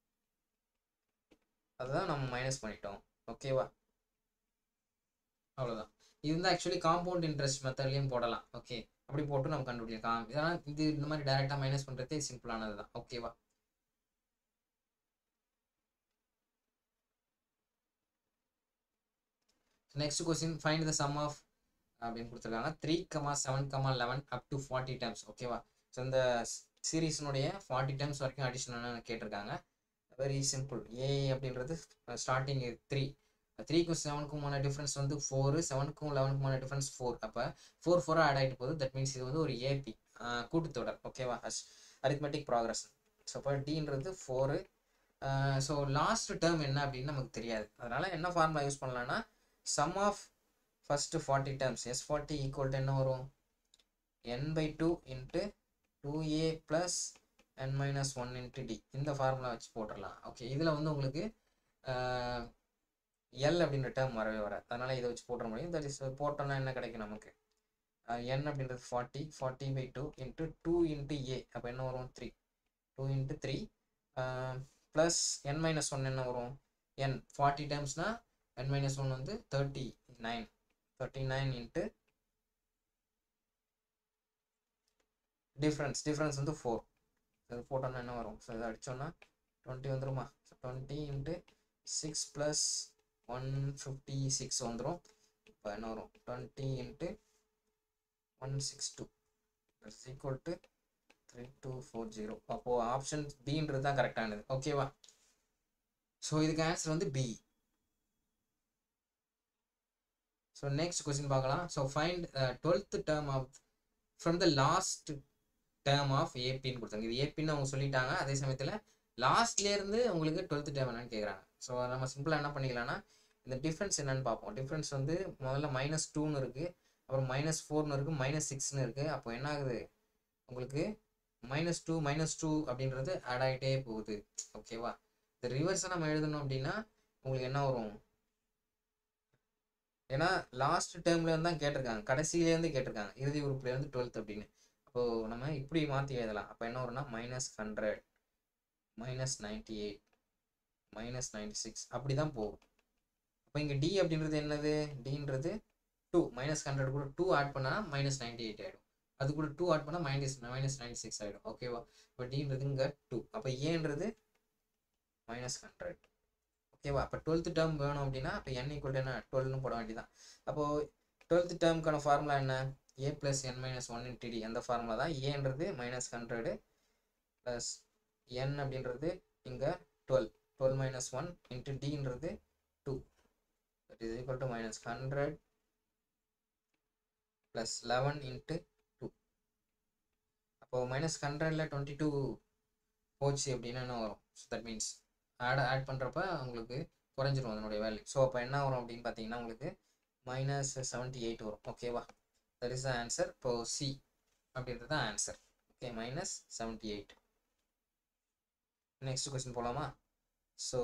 அதுதான் நம்ம மைனஸ் பண்ணிட்டோம் ஓகேவா அவ்வளோதான் இது வந்து ஆக்சுவலி காம்பவுண்ட் இன்ட்ரெஸ்ட் மெத்தட்லேயும் போடலாம் ஓகே அப்படி போட்டு நம்ம கண்டுபிடிக்கலாம் இதெல்லாம் இது இந்த மாதிரி டைரெக்டாக மைனஸ் பண்ணுறதே சிம்பிளானது தான் ஓகேவா next question find the sum of அப்படின்னு கொடுத்துருக்காங்க three comma seven comma eleven up to forty times ஓகேவா ஸோ இந்த சீரீஸ்னுடைய ஃபார்ட்டி டைம்ஸ் வரைக்கும் அடிஷனல்னு கேட்டிருக்காங்க வெரி சிம்பிள் ஏ அப்படின்றது ஸ்டார்டிங் த்ரீ த்ரீக்கும் செவனுக்குமான டிஃப்ரென்ஸ் வந்து ஃபோரு செவனுக்கும் லெவனுக்குமான டிஃப்ரென்ஸ் ஃபோர் அப்போ ஃபோர் ஃபோராக ஆட் ஆகிட்டு போகுது தட் மீன்ஸ் இது வந்து ஒரு ஏபி கூட்டுத்தொடர் ஓகேவா அரித்மெட்டிக் ப்ராக்ரஸ் ஸோ இப்போ டின்றது ஃபோரு ஸோ லாஸ்ட் டேர்ம் என்ன அப்படின்னு நமக்கு தெரியாது அதனால என்ன ஃபார்முலா யூஸ் பண்ணலாம்னா sum of first forty terms S forty equal to என்ன வரும் N by two into two A plus N minus one into D இந்த ஃபார்முலா வச்சு போட்டுடலாம் ஓகே இதில் வந்து உங்களுக்கு எல் அப்படின்ற டேர்ம் வரவே வராது அதனால் இதை வச்சு போட்டுற முடியும் தட் இஸ் போட்டோன்னா என்ன கிடைக்கும் நமக்கு என் அப்படின்றது forty forty by two into two into A அப்போ என்ன வரும் three two into three plus N minus one என்ன வரும் என் ஃபார்ட்டி டைம்ஸ்னால் என் மைனஸ் ஒன் வந்து thirty nine thirty nine into difference difference வந்து ஃபோர் இது போட்டோன்னா என்ன வரும் ஸோ இதை அடித்தோன்னா டுவெண்ட்டி வந்துருமா so twenty into six plus one fifty six வந்துடும் இப்போ என்ன வரும் twenty into one six two is equal to three two four zero அப்போது ஆப்ஷன் பின்றது தான் கரெக்டானது ஓகேவா ஸோ இதுக்கு ஆன்சர் வந்து பி ஸோ நெக்ஸ்ட் கொஸ்டின் பார்க்கலாம் so find twelfth term of from the last term of ஏபின்னு கொடுத்தாங்க இது ஏபின்னு அவங்க சொல்லிட்டாங்க அதே சமயத்தில் லாஸ்ட்லேருந்து உங்களுக்கு டுவெல்த் டேர்ம் என்னன்னு கேட்குறாங்க ஸோ நம்ம சிம்பிளாக என்ன பண்ணிக்கலாம்னா இந்த டிஃப்ரென்ஸ் என்னன்னு பார்ப்போம் டிஃப்ரென்ஸ் வந்து முதல்ல மைனஸ் டூன்னு இருக்குது அப்புறம் மைனஸ் ஃபோர்னு இருக்குது மைனஸ் சிக்ஸ்னு இருக்குது அப்போ என்ன ஆகுது உங்களுக்கு மைனஸ் டூ மைனஸ் டூ அப்படின்றது ஆட் ஆகிட்டே போகுது ஓகேவா இந்த ரிவர்ஸை நம்ம எழுதணும் அப்படின்னா உங்களுக்கு என்ன வரும் ஏன்னா லாஸ்ட் டேர்ம்லேருந்து தான் கேட்டிருக்காங்க கடைசியிலேருந்து கேட்டிருக்காங்க இறுதி உறுப்புலேருந்து டுவெல்த் அப்படின்னு அப்போது நம்ம இப்படி மாற்றி எழுதலாம் அப்போ என்ன வரும்னா minus hundred minus ninety eight minus ninety six அப்படி தான் போகும் அப்போ இங்கே டி அப்படின்றது என்னது டின்றது டூ மைனஸ் ஹண்ட்ரட் கூட டூ ஆட் பண்ணால் மைனஸ் நைன்டி எயிட் ஆகிடும் அது கூட டூ ஆட் பண்ணால் மைனஸ் மைனஸ் நைன்டி சிக்ஸ் ஆகிடும் ஓகேவா இப்போ டின்றது இங்கே டூ அப்போ ஏன்றது மைனஸ் ஹண்ட்ரட் ஓகேவா அப்போ டுவெல்த்து டேர்ம் வேணும் அப்படின்னா இப்போ என் ஈக்குவல் என்ன டுவெல்னு போட வேண்டியதான் அப்போது டுவெல்த்து டேர்முக்கான ஃபார்முலா என்ன A plus N minus one into D அந்த ஃபார்முலா தான் ஏன்றது மைனஸ் ஹண்ட்ரடு ப்ளஸ் என் அப்படின்றது இங்கே twelve twelve minus one into டின்றது two that is equal to minus hundred plus eleven into two அப்போது மைனஸ் ஹண்ட்ரடில் டுவெண்ட்டி டூ போச்சு அப்படின்னா என்ன வரும் so that means add add பண்ணுறப்ப உங்களுக்கு குறைஞ்சிரும் அதனுடைய வேல்யூ ஸோ அப்போ என்ன வரும் அப்படின்னு பார்த்தீங்கன்னா உங்களுக்கு மைனஸ் செவன்ட்டி எயிட் வரும் ஓகேவா தட் இஸ் த ஆன்சர் இப்போ சி அப்படின்றது தான் answer okay minus seventy eight next question போகலாமா ஸோ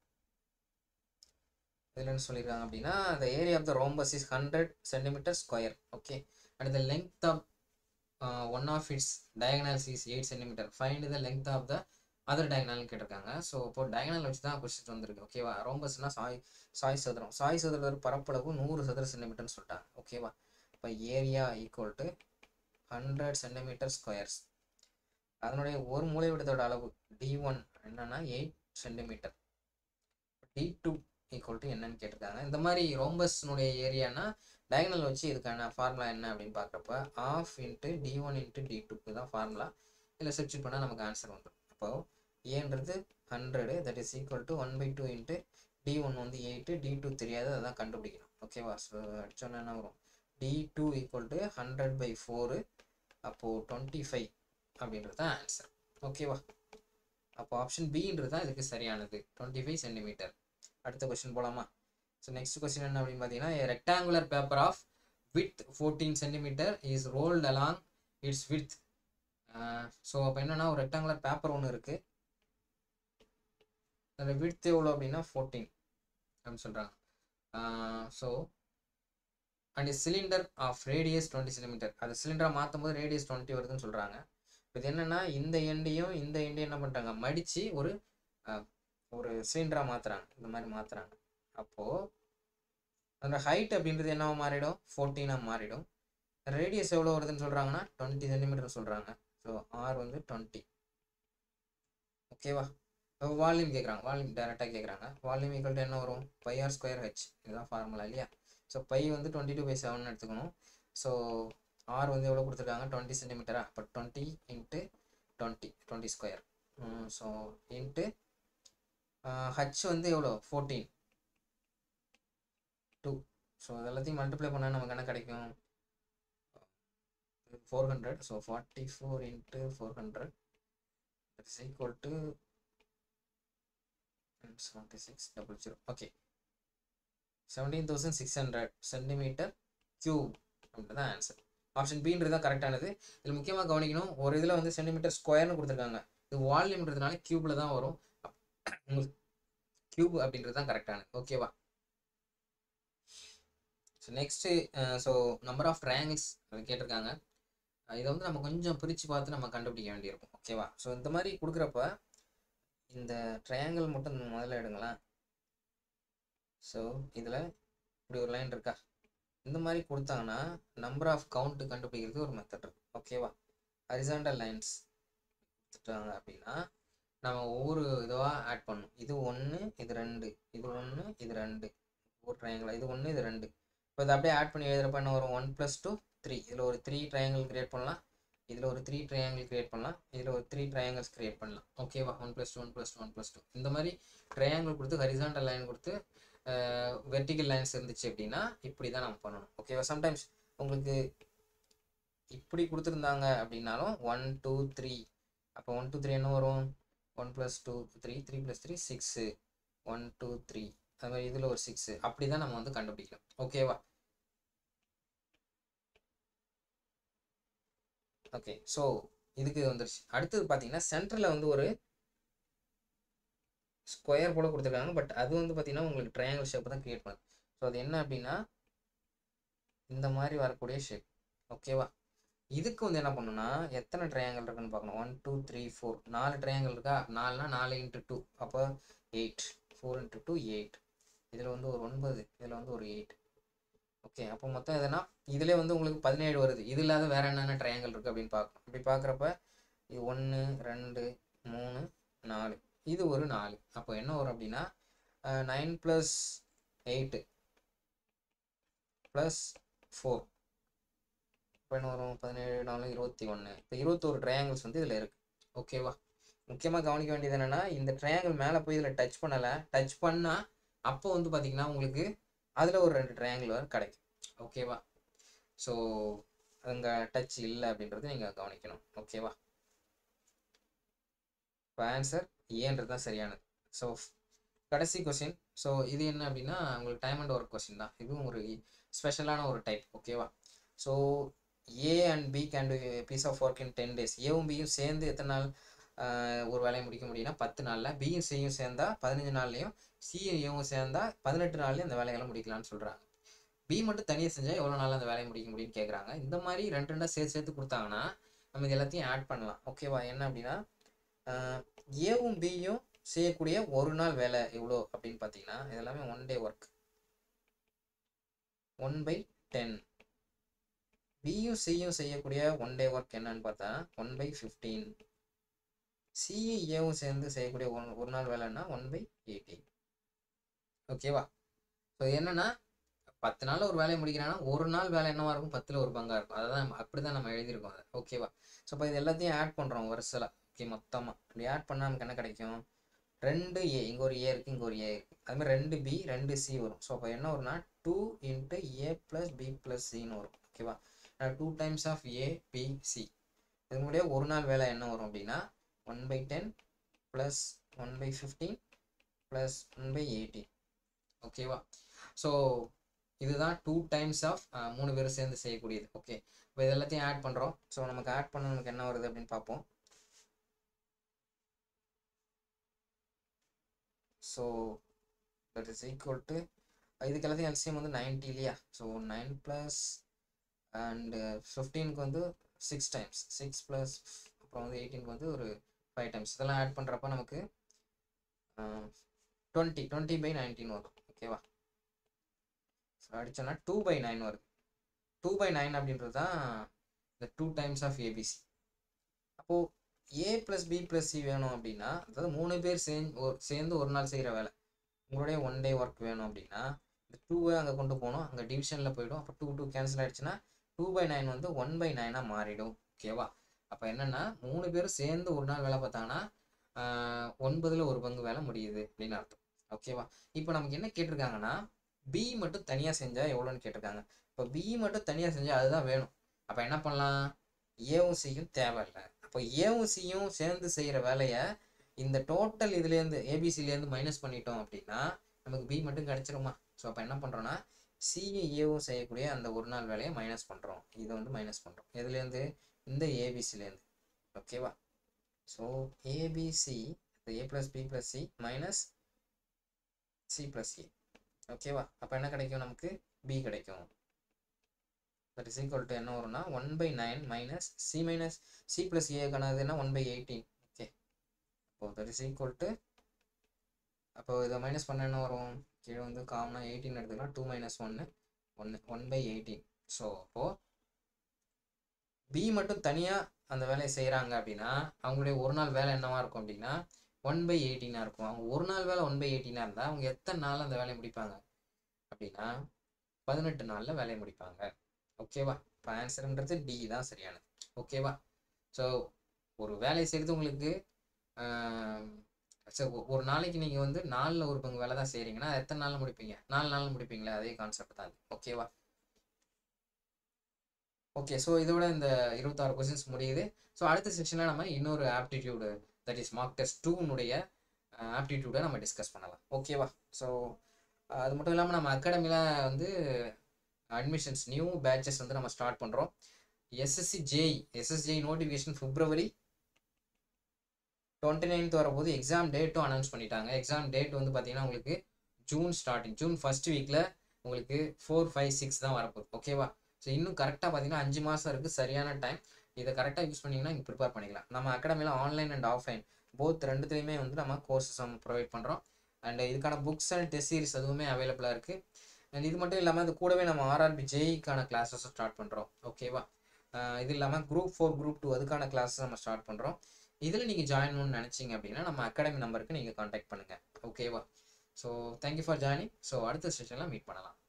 இதில் என்ன சொல்லியிருக்காங்க அப்படின்னா the area of the rhombus is hundred centimeter square okay and the length of one of its diagonals is eight centimeter find the length of the other டயகனல்னு கேட்டிருக்காங்க so இப்போ diagonal வச்சு தான் கொஸ்டின் வந்திருக்கு ஓகேவா ரோம்பஸ்னா சாய் சாய் சதுரம் சாய் சதுர பரப்பளவு நூறு சதுர சென்டிமீட்டர்னு சொல்லிட்டாங்க ஓகேவா இப்போ area equal to hundred centimeter squares அதனுடைய ஒரு மூலைவிடத்தோட அளவு டி ஒன் என்னன்னா eight centimeter D two equal to என்னன்னு கேட்டிருக்காங்க இந்த மாதிரி ரோம்பஸ்னுடைய ஏரியானா டயகனல் வச்சு இதுக்கான ஃபார்முலா என்ன அப்படின்னு பார்க்குறப்ப half into D one into D டூக்கு தான் ஃபார்முலா இதில் சப்ஸ்டியூட் பண்ணால் நமக்கு ஆன்சர் வந்துடும் அப்போது ஏன்றது hundred that is equal to one by two into D one வந்து எயிட்டு டி டூ தெரியாது அதான் கண்டுபிடிக்கணும் ஓகேவா ஸோ அடிச்சோன்னா என்ன வரும் D two equal to hundred by four அப்போது டுவெண்ட்டி ஃபைவ் அப்படின்றது தான் ஆன்சர் ஓகேவா அப்போ ஆப்ஷன் பின்றது தான் இதுக்கு சரியானது டுவெண்ட்டி ஃபைவ் சென்டிமீட்டர் அடுத்த கொஸ்டின் போகலாமா ஸோ நெக்ஸ்ட் கொஸ்டின் என்ன அப்படின்னு பார்த்தீங்கன்னா rectangular paper of width fourteen centimeter is rolled along its width so அப்போ என்னன்னா ஒரு ரெக்டாங்குலர் பேப்பர் ஒன்று இருக்குது அதில் வித் எவ்வளோ அப்படின்னா ஃபோர்டீன் அப்படின்னு சொல்கிறாங்க so and cylinder of radius twenty centimeter அது சிலிண்டரை மாற்றும் போது ரேடியஸ் டுவெண்ட்டி வருதுன்னு சொல்கிறாங்க இது என்னென்னா இந்த எண்டையும் இந்த எண்டையும் என்ன பண்ணுறாங்க மடித்து ஒரு ஒரு சிலிண்டராக மாற்றுறாங்க இந்த மாதிரி மாற்றுறாங்க அப்போது அந்த ஹைட் அப்படின்றது என்னவா மாறிடும் ஃபோர்டீனாக மாறிடும் ரேடியஸ் எவ்வளோ வருதுன்னு சொல்கிறாங்கன்னா டுவெண்ட்டி சென்டிமீட்டர் சொல்கிறாங்க ஸோ ஆர் வந்து டுவெண்ட்டி ஓகேவா இப்போ வால்யூம் கேட்குறாங்க வால்யூம் டேரெக்டாக கேட்குறாங்க வால்யூம் ஈக்குவல் என்ன வரும் பை ஆர் ஸ்கொயர் ஹெச் இதுதான் ஃபார்முலா இல்லையா ஸோ பை வந்து டுவெண்ட்டி டூ பை செவன் எடுத்துக்கணும் ஸோ ஆர் வந்து எவ்வளோ கொடுத்துருக்காங்க டுவெண்ட்டி சென்டிமீட்டரா அப்போ twenty into twenty twenty square so into H வந்து எவ்வளோ ஃபோர்டீன் டூ ஸோ இதெல்லாத்தையும் மல்டிப்ளை பண்ணால் நமக்கு என்ன கிடைக்கும் four hundred so forty four into four hundred is equal to seventy six double zero okay seventeen thousand six hundred centimeter cube அப்படின்றது தான் answer option பின்றது தான் கரெக்டானது இதில் முக்கியமாக கவனிக்கணும் ஒரு இதில் வந்து சென்டிமீட்டர் ஸ்கொயர்னு கொடுத்துருக்காங்க இது வால்யூம்ன்றதுனால கியூபில் தான் வரும் உங்களுக்கு கியூப் அப்படின்றது தான் கரெக்டானது ஓகேவா so next so number of triangles கேட்டிருக்காங்க அஹ் இதை வந்து நம்ம கொஞ்சம் பிரித்து பார்த்து நம்ம கண்டுபிடிக்க வேண்டியிருக்கும் ஓகேவா ஸோ இந்த மாதிரி கொடுக்குறப்ப இந்த ட்ரையாங்கிள் மட்டும் முதல்ல எடுங்களேன் ஸோ இதில் இப்படி ஒரு லைன் இருக்கா இந்த மாதிரி கொடுத்தாங்கன்னா நம்பர் ஆஃப் கவுண்ட் கண்டுபிடிக்கிறது ஒரு மெத்தட் இருக்கு ஓகேவா ஹரிசாண்டல் லைன்ஸ் கொடுத்துட்டாங்க அப்படின்னா நம்ம ஒவ்வொரு இதுவாக ஆட் பண்ணணும் இது ஒன்று இது ரெண்டு இது ஒன்று இது ரெண்டு ஒரு ட்ரையாங்கிள் இது ஒன்று இது ரெண்டு இப்போ இதை அப்படியே ஆட் பண்ணி எழுதுறப்ப என்ன வரும் ஒன் ப்ளஸ் டூ த்ரீ இதில் ஒரு த்ரீ ட்ரையாங்கிள் கிரியேட் பண்ணலாம் இதில் ஒரு த்ரீ ட்ரையாங்கிள் கிரியேட் பண்ணலாம் இதில் ஒரு த்ரீ ட்ரையாங்கிள்ஸ் கிரியேட் பண்ணலாம் ஓகேவா one plus two one plus two one plus two இந்த மாதிரி ட்ரையாங்கிள் கொடுத்து ஹரிசாண்டல் லைன் கொடுத்து வெர்டிக்கல் லைன்ஸ் இருந்துச்சு அப்படின்னா இப்படி தான் நம்ம பண்ணணும் ஓகேவா சம்டைம்ஸ் உங்களுக்கு இப்படி கொடுத்துருந்தாங்க அப்படின்னாலும் ஒன் டூ த்ரீ அப்போ ஒன் டூ த்ரீ என்ன வரும் one plus two three three plus three six one two three அது மாதிரி இதில் ஒரு சிக்ஸு அப்படி தான் நம்ம வந்து கண்டுபிடிக்கணும் ஓகேவா ஓகே ஸோ இதுக்கு வந்துருச்சு அடுத்தது பார்த்தீங்கன்னா சென்டரில் வந்து ஒரு ஸ்கொயர் போல கொடுத்துருக்காங்க பட் அது வந்து பார்த்தீங்கன்னா உங்களுக்கு ட்ரையாங்கிள் ஷேப் தான் கிரியேட் பண்ணுது ஸோ அது என்ன அப்படின்னா இந்த மாதிரி வரக்கூடிய ஷேப் ஓகேவா இதுக்கு வந்து என்ன பண்ணணும்னா எத்தனை ட்ரையாங்கிள் இருக்குன்னு பார்க்கணும் ஒன் டூ த்ரீ ஃபோர் நாலு ட்ரையாங்கிள் இருக்கா நாலுனா நாலு இன்ட்டு டூ அப்போ eight four into two eight இதில் வந்து ஒரு ஒன்பது இதில் வந்து ஒரு எயிட் ஓகே அப்போ மொத்தம் எதுனா இதிலே வந்து உங்களுக்கு பதினேழு வருது இது இல்லாத வேற என்னென்ன ட்ரையாங்கிள் இருக்குது அப்படின்னு பார்க்கணும் அப்படி பார்க்குறப்ப இது ஒன்று ரெண்டு மூணு நாலு இது ஒரு நாலு அப்போ என்ன வரும் அப்படின்னா nine plus eight plus four இப்போ என்ன வரும் பதினேழு நாலு இருபத்தி ஒன்று இப்போ இருபத்தோரு ட்ரையாங்கிள்ஸ் வந்து இதில் இருக்குது ஓகேவா முக்கியமாக கவனிக்க வேண்டியது என்னென்னா இந்த ட்ரையாங்கிள் மேலே போய் இதில் டச் பண்ணலை டச் பண்ணால் அப்போ வந்து பார்த்தீங்கன்னா உங்களுக்கு அதில் ஒரு ரெண்டு ட்ரையாங்கிள் வர கிடைக்கும் ஓகேவா ஸோ அங்கே டச் இல்லை அப்படின்றது நீங்கள் கவனிக்கணும் ஓகேவா இப்போ ஆன்சர் ஏன்றது தான் சரியானது ஸோ கடைசி கொஸ்டின் ஸோ இது என்ன அப்படின்னா உங்களுக்கு டைம் அண்ட் ஒர்க் கொஸ்டின் தான் இதுவும் ஒரு ஸ்பெஷலான ஒரு டைப் ஓகேவா so A and B can do piece of work in ten days ஏவும் பியும் சேர்ந்து எத்தனை நாள் ஒரு வேலையை முடிக்க முடியும்னா பத்து நாளில் பியும் சியும் சேர்ந்தா பதினஞ்சு நாள்லையும் சியும் ஏவும் சேர்ந்தா பதினெட்டு நாள்லையும் அந்த வேலைகளை முடிக்கலாம்னு சொல்கிறாங்க பி மட்டும் தனியாக செஞ்சால் எவ்வளோ நாள் அந்த வேலையை முடிக்க முடியும்னு கேட்குறாங்க இந்த மாதிரி ரெண்டு ரெண்டாக சேர்த்து சேர்த்து கொடுத்தாங்கன்னா நம்ம இது எல்லாத்தையும் ஆட் பண்ணலாம் ஓகேவா என்ன அப்படின்னா ஏவும் பியும் செய்யக்கூடிய ஒரு நாள் வேலை எவ்வளோ அப்படின்னு பார்த்தீங்கன்னா இது எல்லாமே one day work one by ten பியும் சியும் செய்யக்கூடிய ஒன் டே ஒர்க் என்னன்னு பார்த்தா ஒன் பை ஃபிஃப்டீன் சியும் ஏவும் சேர்ந்து செய்யக்கூடிய ஒன் ஒரு நாள் வேலைன்னா ஒன் பை எயிட்டீன் ஓகேவா ஸோ என்னன்னா பத்து நாள் ஒரு வேலையை முடிக்கிறாங்கன்னா ஒரு நாள் வேலை என்னவா இருக்கும் பத்தில் ஒரு பங்காக இருக்கும் அதை தான் அப்படி தான் நம்ம எழுதியிருக்கோம் அதை ஓகேவா ஸோ இப்போ இது எல்லாத்தையும் ஆட் பண்ணுறோம் வருஷத்தில் ஓகே மொத்தமாக இப்படி ஆட் பண்ணால் நமக்கு என்ன கிடைக்கும் ரெண்டு ஏ இங்கே ஒரு ஏ இருக்குது இங்கே ஒரு ஏ இருக்குது அதுமாதிரி ரெண்டு பி ரெண்டு சி வரும் ஸோ அப்போ என்ன வரும்னா two into A plus B plus சின்னு வரும் ஓகேவா two times of A B C இது முடிய ஒரு நாள் வேலை என்ன வரும் அப்படின்னா one by ten plus one by fifteen plus one by eighteen ஓகேவா ஸோ இதுதான் டூ டைம்ஸ் ஆஃப் மூணு பேரும் சேர்ந்து செய்யக்கூடியது ஓகே இப்போ இது எல்லாத்தையும் ஆட் பண்ணுறோம் ஸோ நமக்கு ஆட் பண்ண நமக்கு என்ன வருது அப்படின்னு பார்ப்போம் so that is equal to இதுக்கு எல்லாத்தையும் எல்சிஎம் வந்து நைன்ட்டி இல்லையா ஸோ நைன் ப்ளஸ் அண்டு ஃபிஃப்டீனுக்கு வந்து சிக்ஸ் டைம்ஸ் சிக்ஸ் ப்ளஸ் அப்புறம் வந்து எயிட்டீனுக்கு வந்து ஒரு ஃபைவ் டைம்ஸ் இதெல்லாம் ஆட் பண்ணுறப்ப நமக்கு டுவெண்ட்டி டுவெண்ட்டி பை நைன்டீன் வரும் ஓகேவா ஸோ அடித்தோன்னா டூ பை நைன் வருது டூ பை நைன் அப்படின்றது தான் இந்த டூ டைம்ஸ் ஆஃப் ஏபிசி அப்போது A plus B plus C வேணும் அப்படின்னா அதாவது மூணு பேர் சேர்ந்து ஒரு சேர்ந்து ஒரு நாள் செய்கிற வேலை உங்களுடைய ஒன் டே ஒர்க் வேணும் அப்படின்னா இந்த டூவை அங்கே கொண்டு போகணும் அங்கே டிவிஷனில் போயிடும் அப்போ டூ டூ கேன்சல் ஆகிடுச்சுன்னா டூ பை நைன் வந்து ஒன் பை நைனாக மாறிடும் ஓகேவா அப்போ என்னென்னா மூணு பேரும் சேர்ந்து ஒரு நாள் வேலை பார்த்தாங்கன்னா ஒன்பதில் ஒரு பங்கு வேலை முடியுது அப்படின்னு அர்த்தம் ஓகேவா இப்போ நமக்கு என்ன கேட்டிருக்காங்கன்னா பி மட்டும் தனியாக செஞ்சால் எவ்வளோன்னு கேட்டிருக்காங்க இப்போ பி மட்டும் தனியாக செஞ்சால் அதுதான் வேணும் அப்போ என்ன பண்ணலாம் ஏவும் சியும் தேவையில்லை அப்போ ஏவும் சியும் சேர்ந்து செய்கிற வேலையை இந்த டோட்டல் இதுலேருந்து ஏபிசிலேருந்து மைனஸ் பண்ணிட்டோம் அப்படின்னா நமக்கு பி மட்டும் கிடச்சிருமா ஸோ அப்போ என்ன பண்ணுறோன்னா சியும் ஏவும் செய்யக்கூடிய அந்த ஒரு நாள் வேலையை மைனஸ் பண்ணுறோம் இதை வந்து மைனஸ் பண்ணுறோம் எதுலேருந்து இந்த ஏபிசிலேருந்து ஓகேவா so ABC A plus B plus C minus C plus A ஓகேவா அப்போ என்ன கிடைக்கும் நமக்கு பி கிடைக்கும் தட் இஸ் ஈக்குவல் டு என்ன வரும்னா one by nine minus C minus C plus ஏக்கானது என்ன ஒன் பை எயிட்டீன் ஓகே அப்போ தட் இஸ் ஈக்குவல் டு அப்போ இதை மைனஸ் பண்ண என்ன வரும் கீழே வந்து காமனாக எயிட்டீன் எடுத்துக்கலாம் டூ மைனஸ் ஒன்று ஒன்று ஒன் பை எயிட்டீன் ஸோ அப்போது பி மட்டும் தனியாக அந்த வேலையை செய்கிறாங்க அப்படின்னா அவங்களுடைய ஒரு நாள் வேலை என்னவா இருக்கும் அப்படின்னா ஒன் பை எயிட்டீனாக இருக்கும் அவங்க ஒரு நாள் வேலை ஒன் பை எயிட்டீனாக இருந்தால் அவங்க எத்தனை நாள் அந்த வேலையை முடிப்பாங்க அப்படின்னா பதினெட்டு நாளில் வேலையை முடிப்பாங்க ஓகேவா இப்போ ஆன்சருன்றது டி தான் சரியானது ஓகேவா ஸோ ஒரு வேலையை செய்கிறது உங்களுக்கு ஸோ ஒரு நாளைக்கு நீங்கள் வந்து நாலில் ஒரு பங்கு வேலை தான் செய்கிறீங்கன்னா எத்தனை நாளில் முடிப்பீங்க நாலு நாளில் முடிப்பீங்களா அதே கான்செப்ட் தான் ஓகேவா ஓகே ஸோ இதோட இந்த இருபத்தாறு கொஸ்டின்ஸ் முடியுது ஸோ அடுத்த செக்ஷனில் நம்ம இன்னொரு aptitude that is mark test டூனுடைய ஆப்டிடியூடை நம்ம டிஸ்கஸ் பண்ணலாம் ஓகேவா ஸோ அது மட்டும் இல்லாமல் நம்ம அகாடமியில் வந்து அட்மிஷன்ஸ் நியூ பேட்சஸ் வந்து நம்ம ஸ்டார்ட் பண்ணுறோம் SSC JE SSG notification February twenty ninth வரும்போது எக்ஸாம் டேட்டும் அனௌன்ஸ் பண்ணிட்டாங்க எக்ஸாம் டேட் வந்து பார்த்தீங்கன்னா உங்களுக்கு ஜூன் ஸ்டார்டிங் ஜூன் ஃபர்ஸ்ட் வீக்கில் உங்களுக்கு ஃபோர் ஃபைவ் சிக்ஸ் தான் வரப்போகுது ஓகேவா ஸோ இன்னும் கரெக்டாக பார்த்தீங்கன்னா அஞ்சு மாதம் இருக்குது சரியான டைம் இதை கரெக்டாக யூஸ் பண்ணிங்கன்னா நீங்கள் ப்ரிப்பேர் பண்ணிக்கலாம் நம்ம அகாடமியில் ஆன்லைன் அண்ட் ஆஃப்லைன் போத் ரெண்டுத்துலேயுமே வந்து நம்ம கோர்சஸ் நம்ம ப்ரொவைட் பண்ணுறோம் அண்ட் இதுக்கான புக்ஸ் அண்ட் டெஸ்ட் சீரிஸ் அதுவுமே அவைலபிளாக இருக்குது அண்ட் இது மட்டும் இல்லாமல் அது கூடவே நம்ம ஆர்ஆர்பி ஜேஇக்கான கிளாஸஸும் ஸ்டார்ட் பண்ணுறோம் ஓகேவா இது இல்லாமல் குரூப் ஃபோர் குரூப் டூ அதுக்கான கிளாஸஸ் நம்ம ஸ்டார்ட் பண்ணுறோம் இதில் நீங்கள் ஜாயின் பண்ணணும்னு நினச்சிங்க அப்படின்னா நம்ம அகாடமி நம்பருக்கு நீங்கள் காண்டாக்ட் பண்ணுங்கள் ஓகேவா so thank you for joining so அடுத்த செஷனில் மீட் பண்ணலாம்